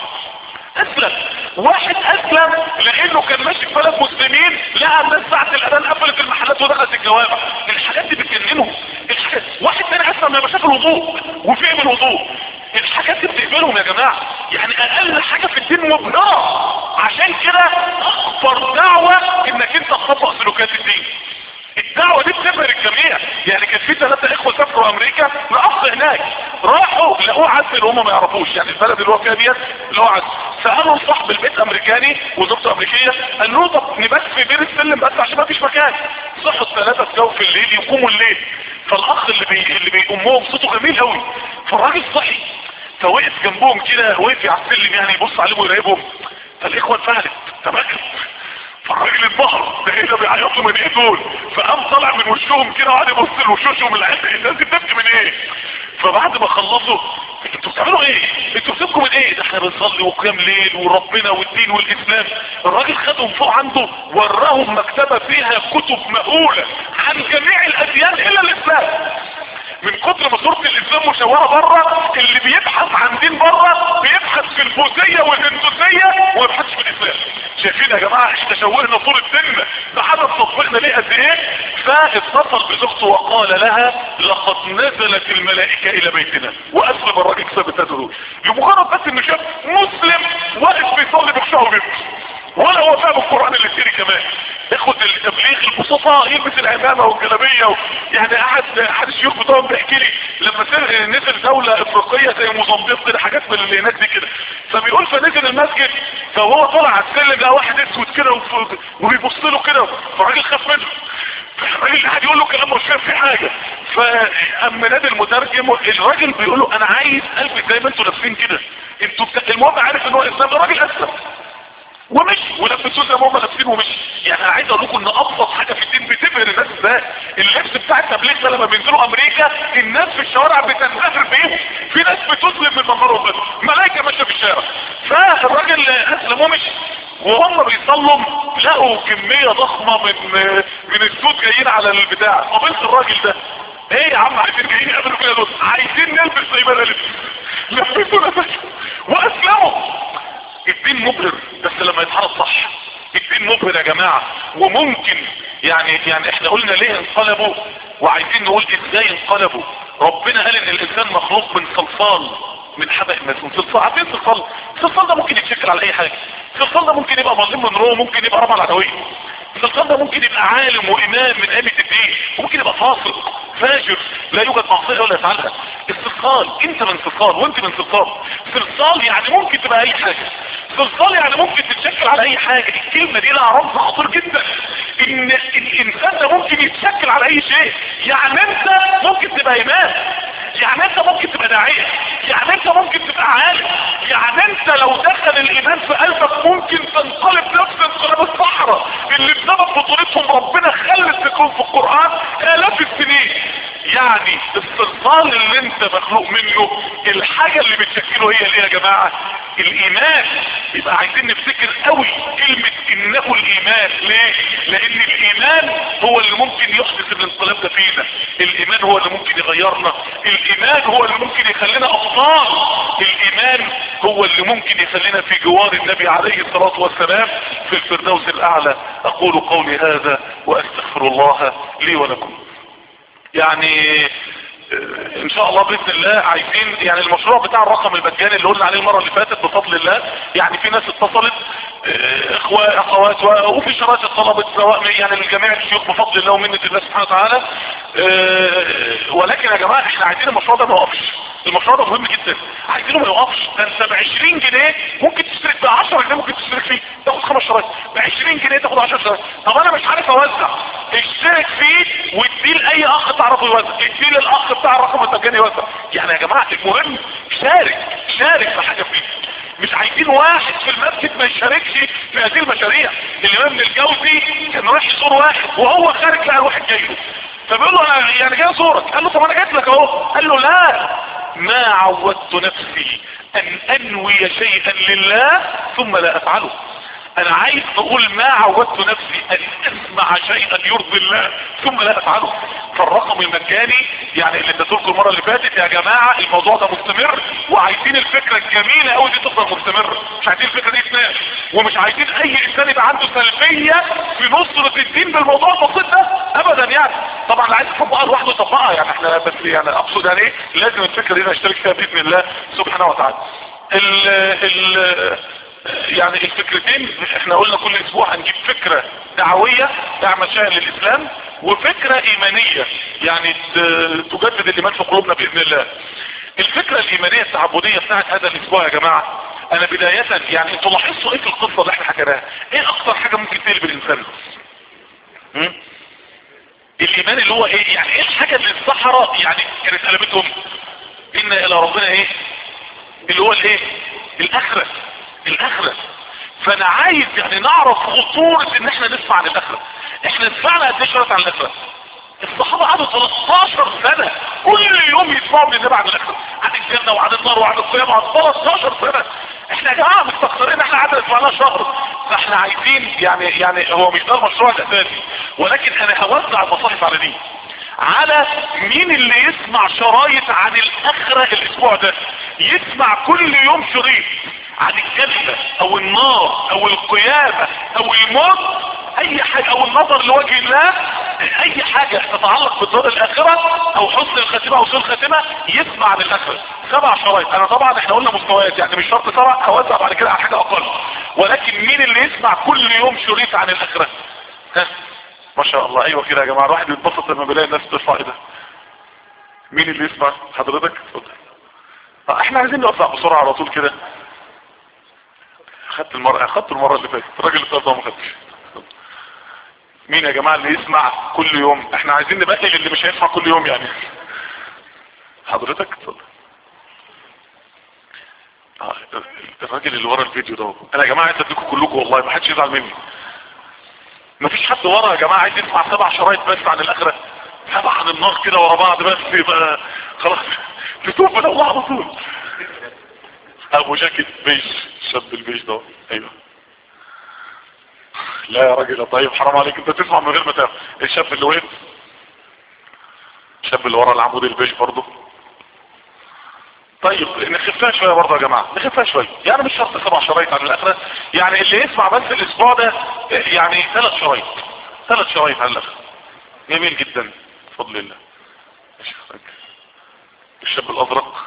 اسلم واحد اسلم لانه كان ماشي في بلد مسلمين لقى الناس ساعة الاذان قفلت المحلات ودخلت الجوامع الحاجات دي بتجننهم الحاجات واحد تاني اسلم لما شاف الوضوء وفهم الوضوء الحاجات دي بتقبلهم يا جماعة يعني اقل حاجة في الدين مبهرة عشان كده اكبر دعوة انك انت تطبق سلوكات الدين الدعوة دي بتبهر الجميع يعني كان في ثلاثة اخوة سافروا امريكا لأخ هناك راحوا لقوه عزل وهم ما يعرفوش يعني البلد اللي هو فيها ديت اللي هو عزل سألوا صاحب البيت امريكاني وزوجته امريكية قال له طب نبات في بير السلم بس عشان ما فيش مكان صحوا الثلاثة في جو في الليل يقوموا الليل فالاخ اللي بي اللي بيقومهم صوته جميل قوي فالراجل صحي فوقف جنبهم كده وقف على السلم يعني يبص عليهم ويراقبهم فالاخوة اتفهمت تبكت فالراجل انبهر ده ايه ده بيعيطوا من ايه دول فقام طالع من وشهم كده وقعد يبص لوشوشهم العيال الناس دي بتبكي من ايه فبعد ما خلصوا انتوا بتعملوا ايه انتوا بتبكوا من ايه ده احنا بنصلي وقيام ليل وربنا والدين والاسلام الراجل خدهم فوق عنده وراهم مكتبه فيها كتب مهوله عن جميع الاديان الا الاسلام من كتر ما صورة الاسلام مشوهة بره اللي بيبحث عن دين بره بيبحث في البوذية والهندوسية وما بيبحثش في الاسلام شايفين يا جماعة احنا شوهنا صورة ديننا بعدد تطبيقنا ليه قد ايه فاتصل بزوجته وقال لها لقد نزلت الملائكة الى بيتنا واسلم الراجل ثابت هذول لمجرد بس انه شاف مسلم واقف بيصلي بخشوع وبيبكي ولا هو فاهم القرآن اللي سيري كمان اخوة التبليغ البسطاء يلبس العمامة والجلابية و... يعني احد احد الشيوخ بتوعهم بيحكي لي لما سر- نزل دولة افريقية زي موزمبيق كده حاجات من اللي هناك دي كده فبيقول فنزل المسجد فهو طلع على السلم لقى واحد اسود كده وف- وبيبص له كده فالراجل خاف منه الراجل قاعد يقول له كلام مش فاهم فيه حاجه فاما نادي المترجم الراجل بيقول له انا عايز البس زي ما انتوا لابسين كده انتوا بتا... المهم عارف ان هو اسلام الراجل اسلم ومشي ولبسوه زي ما هم لابسين ومشي يعني انا عايز اقول لكم ان ابسط حاجه في الدين بتبهر الناس ازاي اللبس بتاع التبليغ ده لما بينزلوا امريكا الناس في الشوارع بتنبهر بيهم في ناس بتسلم من منظرهم بس ملائكه ماشيه في الشارع فالراجل اسلم ومشي وهم بيصلوا لقوا كميه ضخمه من من السود جايين على البتاع قابلت الراجل ده ايه يا عم عايزين جايين يقابلوا كده دول عايزين نلبس زي ما انا لبس لبسوا نفسهم واسلموا الدين مبهر بس لما يتحرك صح الدين مبهر يا جماعة وممكن يعني يعني احنا قلنا ليه انقلبوا وعايزين نقول ازاي انقلبوا ربنا قال ان الانسان مخلوق من صلصال من حبق من صلصال عارفين صلصال الصلصال ده ممكن يتشكل على اي حاجة الصلصال ده ممكن يبقى مظلم من روح ممكن يبقى رمى العدوية الصلصال ده ممكن يبقى عالم وامام من ائمة الدين وممكن يبقى فاسق فاجر لا يوجد معصية ولا يفعلها الصلصال انت من صلصال وانت من صلصال صلصال يعني ممكن تبقى اي حاجة صلصال يعني ممكن تتشكل على اي حاجة الكلمة دي لها رمز خطير جدا ان الانسان ده ممكن يتشكل على اي شيء يعني انت ممكن تبقى امام يعني انت ممكن تبقى داعية يعني انت ممكن تبقى عالم يعني انت لو دخل الايمان في قلبك ممكن تنقلب نفس انقلاب الصحراء اللي بسبب بطولتهم ربنا خلت تكون في القرآن الاف السنين يعني الصلصال اللي انت مخلوق منه الحاجة اللي بتشكله هي الايه يا جماعة الايمان يبقى عايزين نفتكر قوي كلمة انه الايمان ليه لان الايمان هو اللي ممكن يحدث الانقلاب ده فينا الايمان هو اللي ممكن يغيرنا الايمان هو اللي ممكن يخلينا ابطال الايمان هو اللي ممكن يخلينا في جوار النبي عليه الصلاة والسلام في الفردوس الاعلى اقول قولي هذا واستغفر الله لي ولكم يعني ان شاء الله باذن الله عايزين يعني المشروع بتاع الرقم المجاني اللي قلنا عليه المره اللي فاتت بفضل الله يعني في ناس اتصلت اه، اخوة اخوات و- وفي شرايط اتطلبت سواء من- يعني لجميع الشيوخ بفضل الله ومنة الله سبحانه وتعالى اه، ولكن يا جماعه احنا عايزين المشروع ده ما يقفش المشروع ده مهم جدا عايزينه ما يقفش ده انت ب 20 جنيه ممكن تشترك ب 10 جنيه ممكن تشترك فيه تاخد خمس شرايط ب 20 جنيه تاخد 10 شرايط طب انا مش عارف اوزع اشترك فيه واديه لاي اخ تعرفه يوزع اديه للاخ بتاع الرقم المجاني يوزع يعني يا جماعه المهم شارك شارك في حاجه فيه مش عايزين واحد في المسجد ما يشاركش في هذه المشاريع الامام ابن الجوزي كان رايح يزور واحد وهو خارج لقى واحد جاي له فبيقول له انا يعني جاي ازورك قال له طب انا جيت لك اهو قال له لا ما عودت نفسي ان انوي شيئا لله ثم لا افعله انا عايز اقول ما عودت نفسي ان اسمع شيئا يرضي الله ثم لا افعله فالرقم المجاني يعني اللي اديته المره اللي فاتت يا جماعه الموضوع ده مستمر وعايزين الفكره الجميله قوي دي تفضل مستمره مش عايزين الفكره دي تنام ومش عايزين اي انسان يبقى عنده سلبيه في نصره الدين بالموضوع البسيط ده ابدا يعني طبعا اللي عايز يطبقها لوحده يطبقها يعني احنا بس يعني اقصد يعني ايه لازم الفكره دي نشترك فيها باذن الله سبحانه وتعالى ال ال يعني الفكرتين احنا قلنا كل اسبوع هنجيب فكرة دعوية تعمل شيئا للاسلام وفكرة ايمانية يعني تجدد الايمان في قلوبنا باذن الله الفكرة الايمانية التعبدية بتاعت هذا الاسبوع يا جماعة انا بداية يعني انتوا لاحظتوا ايه في القصة اللي احنا حكيناها ايه اكتر حاجة ممكن تقلب الانسان م? الايمان اللي هو ايه يعني ايه الحاجة اللي الصحراء يعني كانت قلبتهم ان الى ربنا ايه اللي هو الايه الاخرة الاخرة فانا عايز يعني نعرف خطورة ان احنا نسمع عن الاخرة احنا سمعنا قد ايه عن الاخرة الصحابة قعدوا 13 سنة كل يوم يسمعوا من النبي عن الاخرة عن الجنة وعن النار وعن القيامة عن 13 سنة احنا يا جماعة مستخسرين احنا قعدنا نسمع شهر فاحنا عايزين يعني يعني هو مش ده المشروع الاساسي ولكن انا هوزع المصاحف على دي على مين اللي يسمع شرايط عن الاخرة الاسبوع ده يسمع كل يوم شريط عن الجنة او النار او القيامة او الموت اي حاجة او النظر لوجه الله اي حاجة تتعلق بالدار الاخرة او حسن الخاتمة او سوء الخاتمة يسمع عن الاخرة سبع شرايط انا طبعا احنا قلنا مستويات يعني مش شرط سبع اوزع بعد كده على حاجة اقل ولكن مين اللي يسمع كل يوم شريط عن الاخرة ها ما شاء الله ايوه كده يا جماعة الواحد بيتبسط لما بيلاقي الناس ترفع ايدها مين اللي يسمع حضرتك اتفضل احنا عايزين نوسع بسرعة على طول كده اخدت المرة اخدت المرة اللي فاتت الراجل اللي ده ما خدتش مين يا جماعة اللي يسمع كل يوم احنا عايزين نبقى اللي مش هيسمع كل يوم يعني حضرتك اتفضل آه الراجل اللي ورا الفيديو ده انا يا جماعة عايز اديكم كلكم والله ما حدش يزعل مني مفيش حد ورا يا جماعة عايز يسمع سبع شرايط بس عن الاخرة سبع عن النار كده ورا بعض بس يبقى خلاص تتوب من الله على طول ابو جاكيت بيج الشاب البيج ده ايوه لا يا راجل طيب حرام عليك انت تسمع من غير ما تعرف الشاب اللي وين الشاب اللي ورا العمود البيج برضه طيب نخفها شوية برضه يا جماعة نخفها شوية يعني مش شرط سبع شرايط عن الاخرة يعني اللي يسمع بس الاسبوع ده يعني ثلاث شرايط ثلاث شرايط عن الاخرة جميل جدا بفضل الله الشاب الازرق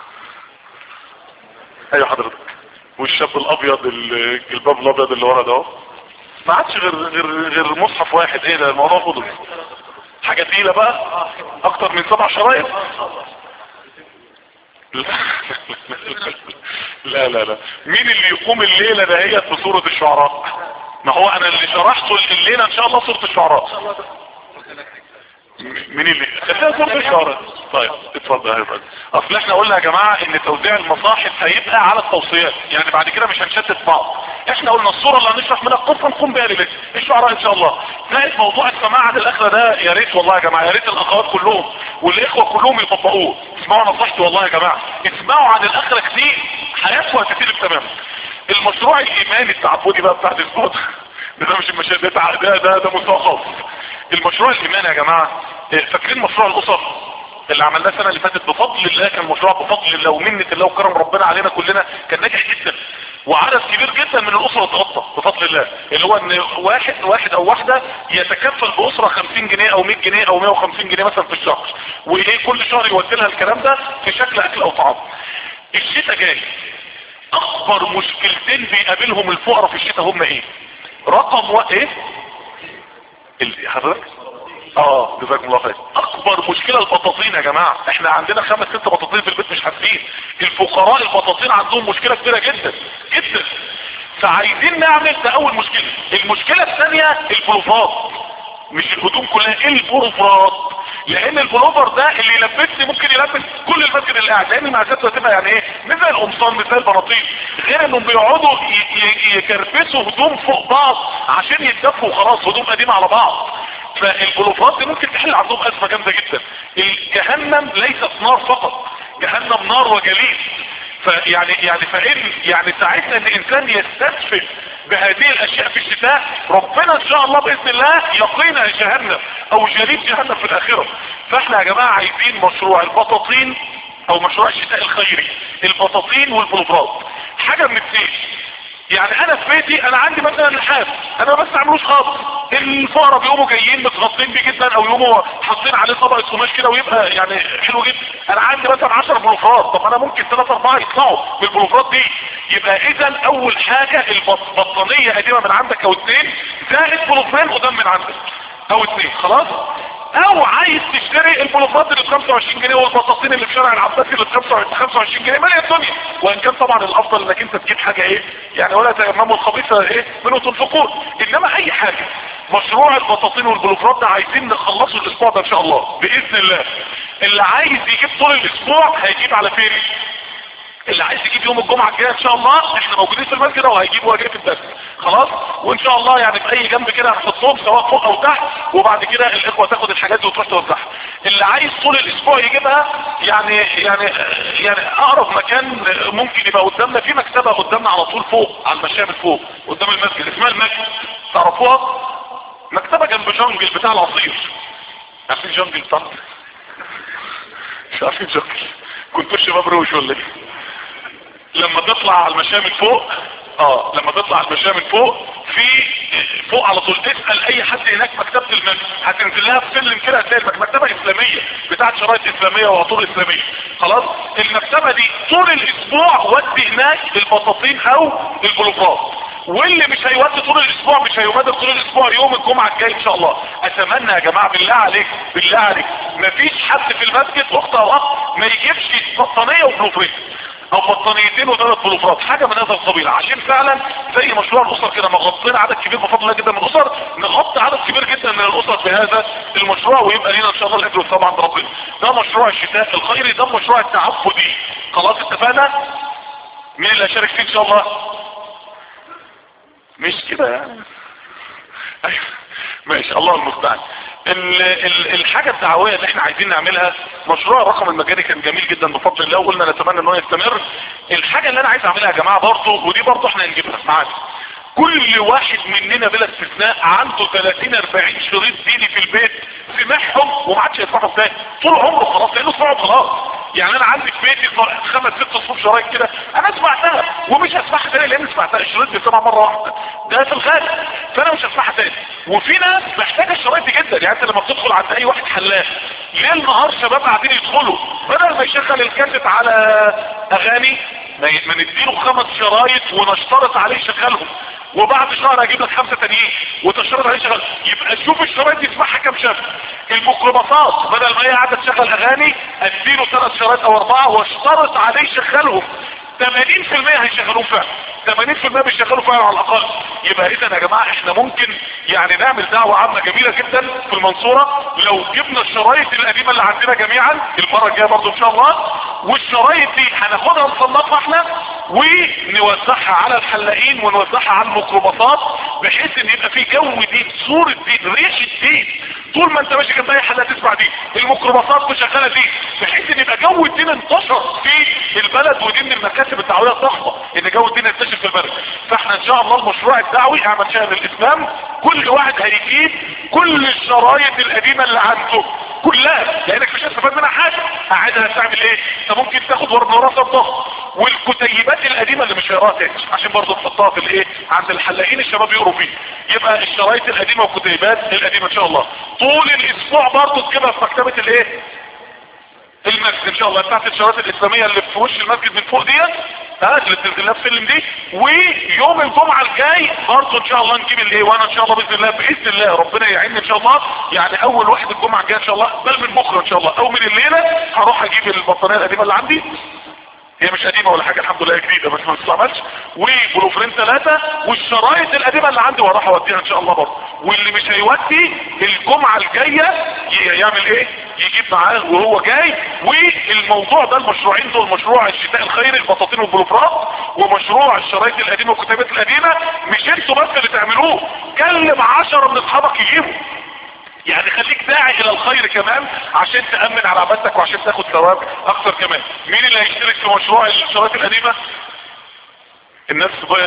ايوه حضرتك والشاب الابيض الجلباب الابيض اللي ورا ده ما عادش غير غير غير مصحف واحد ايه ده الموضوع فضل حاجه تقيله بقى اكتر من سبع شرايط لا لا لا مين اللي يقوم الليله دهيت بصوره الشعراء ما هو انا اللي شرحته الليله ان شاء الله صوره الشعراء مين اللي خليها صوره الشعراء طيب اتفضل يا فندم اصل احنا قلنا يا جماعة ان توزيع المصاحف هيبقى على التوصيات يعني بعد كده مش هنشتت بعض احنا قلنا الصورة اللي هنشرح منها القصة نقوم بها لله الشعراء ان شاء الله زائد موضوع السماع عن الاخرة ده يا ريت والله يا جماعة يا ريت الاخوات كلهم والاخوة كلهم يطبقوه اسمعوا نصيحتي والله يا جماعة اسمعوا عن الاخرة كتير حياتكم هتتقلب تماما المشروع الايماني التعبدي بقى بتاع الاسبوع ده ده مش المشاهد ده ده ده, ده مستوى خاص المشروع الايماني يا جماعة فاكرين مشروع الاسر اللي عملناه السنه اللي فاتت بفضل الله كان مشروع بفضل الله ومنة الله وكرم ربنا علينا كلنا كان ناجح جدا وعدد كبير جدا من الاسره اتغطى بفضل الله اللي هو ان واحد واحد او واحده يتكفل باسره 50 جنيه او 100 جنيه او 150 جنيه مثلا في الشهر وايه كل شهر يودي لها الكلام ده في شكل اكل او طعام الشتاء جاي اكبر مشكلتين بيقابلهم الفقراء في الشتاء هم ايه رقم و... ايه حضرتك اه جزاكم الله خير اكبر مشكلة البطاطين يا جماعة احنا عندنا خمس ست بطاطين في البيت مش حاسين الفقراء البطاطين عندهم مشكلة كبيرة جدا جدا فعايزين نعمل ده اول مشكلة المشكلة الثانية البلوفات مش الهدوم كلها البلوفرات لان البلوفر ده اللي يلبسني ممكن يلبس كل المسجد اللي قاعد لان المقاسات هتبقى يعني ايه مش زي القمصان مش زي البناطيل غير انهم بيقعدوا ي- ي- يكربسوا هدوم فوق بعض عشان يتدفوا وخلاص هدوم قديمه على بعض فالبلوفرات دي ممكن تحل عندهم ازمه جامده جدا الجهنم ليست نار فقط جهنم نار وجليد فيعني يعني فإن يعني ساعتنا ان الانسان يستدفئ بهذه الاشياء في الشتاء ربنا ان شاء الله باذن الله يقينا جهنم او جليد جهنم في الاخره فاحنا يا جماعه عايزين مشروع البطاطين او مشروع الشتاء الخيري البطاطين والبلوفرات حاجه من اثنين يعني انا في بيتي انا عندي مثلا لحاف انا ما بستعملوش خالص الفقراء بيقوموا جايين متغطين بيه جدا او يقوموا حاطين عليه طبقه قماش كده ويبقى يعني حلو جدا انا عندي مثلا 10 بلوفرات طب انا ممكن 3 4 يطلعوا من البلوفرات دي يبقى اذا اول حاجه البطانيه قديمه من عندك او اثنين زائد بلوفرين قدام من عندك او اثنين خلاص او عايز تشتري البلوفرات اللي ب 25 جنيه والبطاطين اللي في شارع العباسي اللي ب 25 جنيه ماليه الدنيا وان كان طبعا الافضل انك انت تجيب حاجه ايه يعني ولا تيمموا الخبيثه ايه منه تنفقون انما اي حاجه مشروع البطاطين والبلوفرات ده عايزين نخلصه الاسبوع ده ان شاء الله باذن الله اللي عايز يجيب طول الاسبوع هيجيب على فين اللي عايز يجيب يوم الجمعة الجاية ان شاء الله احنا موجودين في المسجد وهيجيب وهجيب في الدرس خلاص وان شاء الله يعني في اي جنب كده هنحطهم سواء فوق او تحت وبعد كده الاخوة تاخد الحاجات دي وتروح توزعها اللي عايز طول الاسبوع يجيبها يعني يعني يعني اقرب مكان ممكن يبقى قدامنا في مكتبة قدامنا على طول فوق على المشامل فوق قدام المسجد اسمها المسجد تعرفوها مكتبة جنب جنجل بتاع العصير عارفين جنجل بتاع مش عارفين جنجل كنتوا شباب روش ولا ايه لما تطلع على المشامل فوق اه لما تطلع على المشامل فوق في فوق على طول تسأل اي حد هناك مكتبة المسجد هتنزل لها في سلم كده هتلاقي المك- مكتبة اسلامية بتاعت شرايط اسلامية وعطور اسلامية خلاص المكتبة دي طول الاسبوع ودي هناك البطاطين او البلوفرات واللي مش هيودي طول الاسبوع مش هيبادر طول الاسبوع يوم الجمعة الجاي ان شاء الله اتمنى يا جماعة بالله عليك بالله عليك مفيش حد في المسجد اخت او اخ ما يجيبش بطانية وبلوفرين او بطانيتين وثلاث بلوفرات حاجة من هذا القبيل عشان فعلا زي مشروع الاسر كده ما غطينا عدد كبير بفضل الله جدا من الاسر نغطي عدد كبير جدا من الاسر بهذا المشروع ويبقى لنا ان شاء الله الاجر طبعا ربنا ده مشروع الشتاء الخيري ده مشروع التعبدي خلاص اتفقنا مين اللي هيشارك فيه ان شاء الله مش كده يعني ايوه ماشي الله المستعان ال- ال- الحاجة الدعوية اللي احنا عايزين نعملها مشروع الرقم المجاني كان جميل جدا بفضل الله وقلنا نتمنى ان هو يستمر الحاجة اللي انا عايز اعملها يا جماعة برضه ودي برضه احنا هنجيبها معانا كل واحد مننا بلا استثناء عنده 30 40 شريط ديني في البيت سمعهم وما عادش يسمعهم تاني طول عمره خلاص لانه سمعهم خلاص يعني انا عندي في بيتي خمس ست صفوف شرايط كده انا سمعتها ومش هسمعها تاني لان سمعتها الشريط بيسمع مره واحده ده في الغالب فانا مش هسمعها تاني وفي ناس محتاجه الشرايط دي جدا يعني انت لما بتدخل عند اي واحد حلاق ليل نهار شباب قاعدين يدخلوا بدل ما يشغل الكاسيت على اغاني ما ي- ما نديله خمس شرايط ونشترط عليه يشغلهم وبعد شهر اجيب لك خمسة تانيين وتشترط عليه شغل يبقى شوف الشرايط دي يسمعها كام شاب الميكروباصات بدل ما هي قاعده تشغل اغاني اديله ثلاث شرايط او اربعه واشترط عليه يشغلهم 80% هيشغلوه فعلا 80% بيشغلوا فعلا على الاقل يبقى اذا يا جماعه احنا ممكن يعني نعمل دعوه عامه جميله جدا في المنصوره لو جبنا الشرايط القديمه اللي عندنا جميعا المره الجايه برضه ان شاء الله والشرايط دي هناخدها نصنفها احنا ونوزعها على الحلاقين ونوزعها على الميكروباصات بحيث ان يبقى في جو دين صوره دين ريحه دين طول ما انت ماشي جنب اي حلاق تسمع دي الميكروباصات مشغله دي بحيث ان يبقى جو الدين انتشر في البلد ودي من المكاتب الدعويه الضخمه ان جو الدين ينتشر في البلد فاحنا ان شاء الله المشروع الدعوي اعمل شأن الاسلام كل واحد هيجيب كل الشرايط القديمه اللي عنده كلها لانك مش هتستفاد منها حاجه قاعدها هتعمل ايه انت ممكن تاخد ورد وراسه الضغط والكتيبات القديمه اللي مش هيقراها تاني عشان برضه تحطها في الايه عند الحلاقين الشباب يقروا فيه يبقى الشرايط القديمه والكتيبات القديمه ان شاء الله طول الاسبوع برضه تجيبها في مكتبه الايه المسجد ان شاء الله بتاعت الشرايط الاسلاميه اللي في وش المسجد من فوق ديت ها اللي بتنزل في السلم دي ويوم الجمعه الجاي برضه ان شاء الله نجيب الايه وانا ان شاء الله باذن الله باذن الله ربنا يعيني ان شاء الله يعني اول واحد الجمعه الجايه ان شاء الله بل من بكره ان شاء الله او من الليله هروح اجيب البطاريه القديمه اللي عندي هي مش قديمة ولا حاجة الحمد لله جديدة بس ما تستعملش وبلوفرين ثلاثة والشرايط القديمة اللي عندي وراح اوديها ان شاء الله برضه واللي مش هيودي الجمعة الجاية ي- يعمل ايه يجيب معاه وهو جاي والموضوع ده المشروعين دول مشروع الشتاء الخيري البطاطين والبلوفرات ومشروع الشرايط القديمه والكتابات القديمه مش انتوا بس اللي تعملوه كلم عشرة من اصحابك يجيبوا يعني خليك داعي الى الخير كمان عشان تأمن على عبادتك وعشان تاخد ثواب اكثر كمان مين اللي هيشترك في مشروع الشرايط القديمه الناس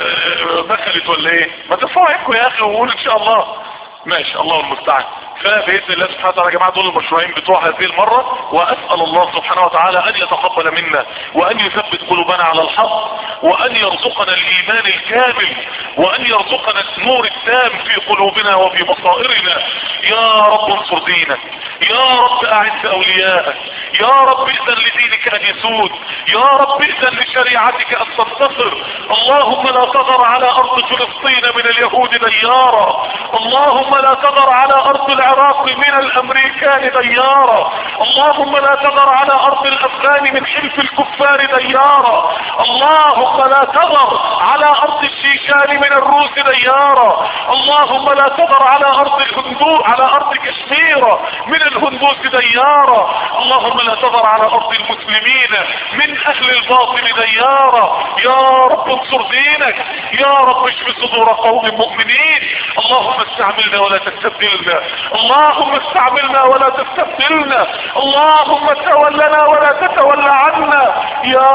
دخلت ولا ايه ما ترفعوا عينكم يا اخي وقول ان شاء الله ماشي الله المستعان فبإذن الله سبحانه وتعالى يا جماعة دول المشروعين بتوع هذه المرة وأسأل الله سبحانه وتعالى أن يتقبل منا وأن يثبت قلوبنا على الحق وأن يرزقنا الإيمان الكامل وأن يرزقنا النور التام في قلوبنا وفي بصائرنا يا رب انصر دينك يا رب أعز أولياءك يا رب ائذن لدينك أن يسود يا رب ائذن لشريعتك أن تنتصر اللهم لا تذر على أرض فلسطين من اليهود ديارا اللهم لا تذر على أرض العراق من الأمريكان ديارا اللهم لا تذر على أرض الأفغان من حلف الكفار ديارا اللهم لا تذر على أرض الشيشان من الروس ديارا اللهم لا تذر على أرض الهندوس على أرض كشمير من الهندوس ديارا اللهم لا تذر على أرض المسلمين من أهل الباطل ديارا يا رب انصر دينك يا رب اشف صدور قوم مؤمنين اللهم استعملنا ولا تستبدلنا اللهم استعملنا ولا تستبدلنا اللهم تولنا ولا تتولى عنا يا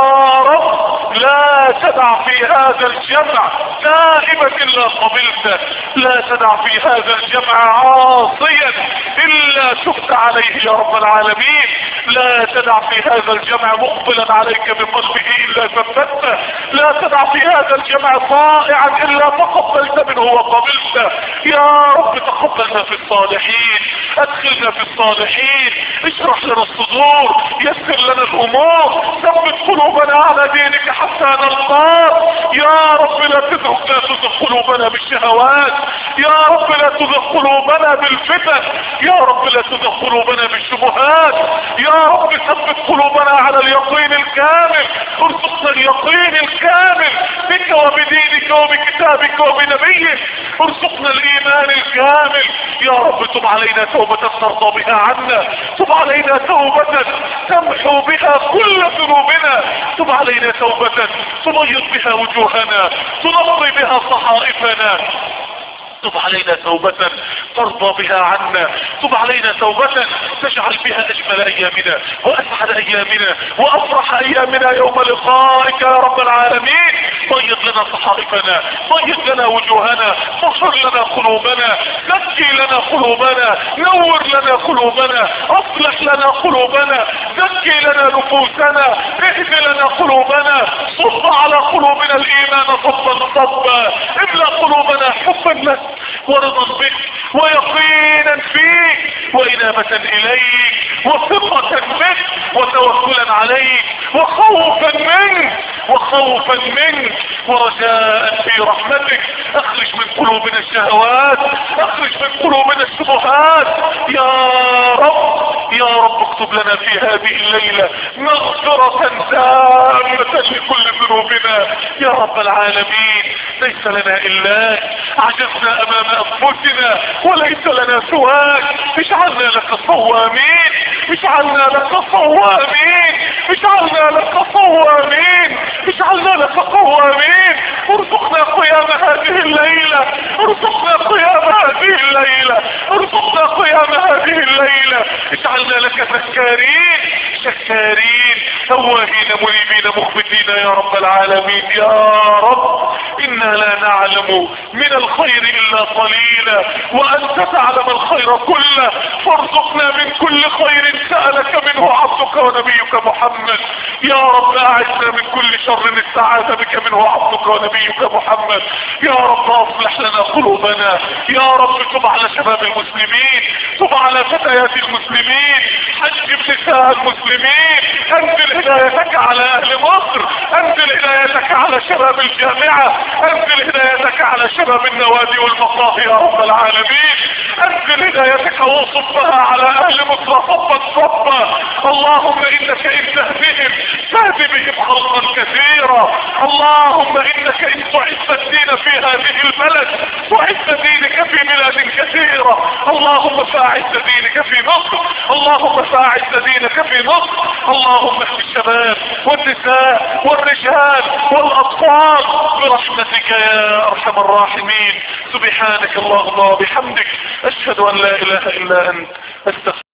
رب لا تدع في هذا الجمع تائبة الا قبلته لا تدع في هذا الجمع عاصيا الا شفت عليه يا رب العالمين لا تدع في هذا الجمع مقبلا عليك من قلبه الا ثبته لا تدع في هذا الجمع طائعا الا تقبلت منه وقبلته يا رب تقبلنا في الصالحين ادخلنا في الصالحين اشرح لنا الصدور يسر لنا الامور ثبت قلوبنا على دينك حتى نرضاك يا رب لا تزغ لا تزغ قلوبنا بالشهوات يا رب لا تزغ قلوبنا بالفتن يا رب لا تزغ قلوبنا بالشبهات يا رب ثبت قلوبنا على اليقين الكامل ارزقنا اليقين الكامل بك وبدينك وبكتابك وبنبيك ارزقنا الايمان الكامل يا رب تب علينا توبة ترضى بها عنا تب علينا توبة تمحو بها كل ذنوبنا تب علينا توبة تبيض بها وجوهنا تنقي بها صحائفنا تب علينا توبة ترضى بها عنا تب علينا توبة تجعل بها اجمل ايامنا واسعد ايامنا وافرح ايامنا يوم لقائك يا رب العالمين طيب لنا صحائفنا طيب لنا وجوهنا طهر لنا قلوبنا زكي لنا قلوبنا نور لنا قلوبنا اصلح لنا قلوبنا زكي لنا نفوسنا اهد لنا قلوبنا صب على قلوبنا الايمان صبا صبا املا قلوبنا حبا لك ورضا بك ويقينا فيك وإنابة إليك وثقة بك وتوكلا عليك وخوفا منك وخوفا منك ورجاء في رحمتك اخرج من قلوبنا الشهوات اخرج من قلوبنا الشبهات يا رب يا رب اكتب لنا في هذه الليلة مغفرة تامة لكل ذنوبنا يا رب العالمين ليس لنا الا عجزنا امام انفسنا وليس لنا سواك اجعلنا لك صوامين اجعلنا لك صوامين اجعلنا لك صوامين اجعلنا لك قوامين ارزقنا قيام هذه الليلة ارزقنا قيام هذه الليلة ارزقنا قيام هذه الليلة اجعلنا لك ذكارين شكارين تواهين منيبين مخبتين يا رب العالمين يا رب انا لا نعلم من الخير الا قليلا وانت تعلم الخير كله فارزقنا من كل خير سألك منه عبدك ونبيك محمد يا رب اعزنا من كل شر استعاذ بك منه عبدك ونبيك محمد يا رب اصلح لنا قلوبنا يا رب تب على شباب المسلمين تب على فتيات المسلمين حجب نساء المسلمين انزل هدايتك على اهل مصر انزل هدايتك على شباب الجامعة انزل هدايتك هدايتك على شباب النوادي والمقاهي يا رب العالمين انزل هدايتك وصفها على اهل مصر صبا صبا اللهم انك ان تهديهم تهدي بهم خلقا كثيرا اللهم انك ان تعز الدين في هذه البلد تعز دينك في بلاد كثيرة اللهم فاعز دينك في مصر اللهم فاعز دينك في مصر اللهم اهد الشباب والنساء والرجال والاطفال برحمتك يا ارحم الراحمين سبحانك اللهم وبحمدك اشهد ان لا اله الا انت استغفرك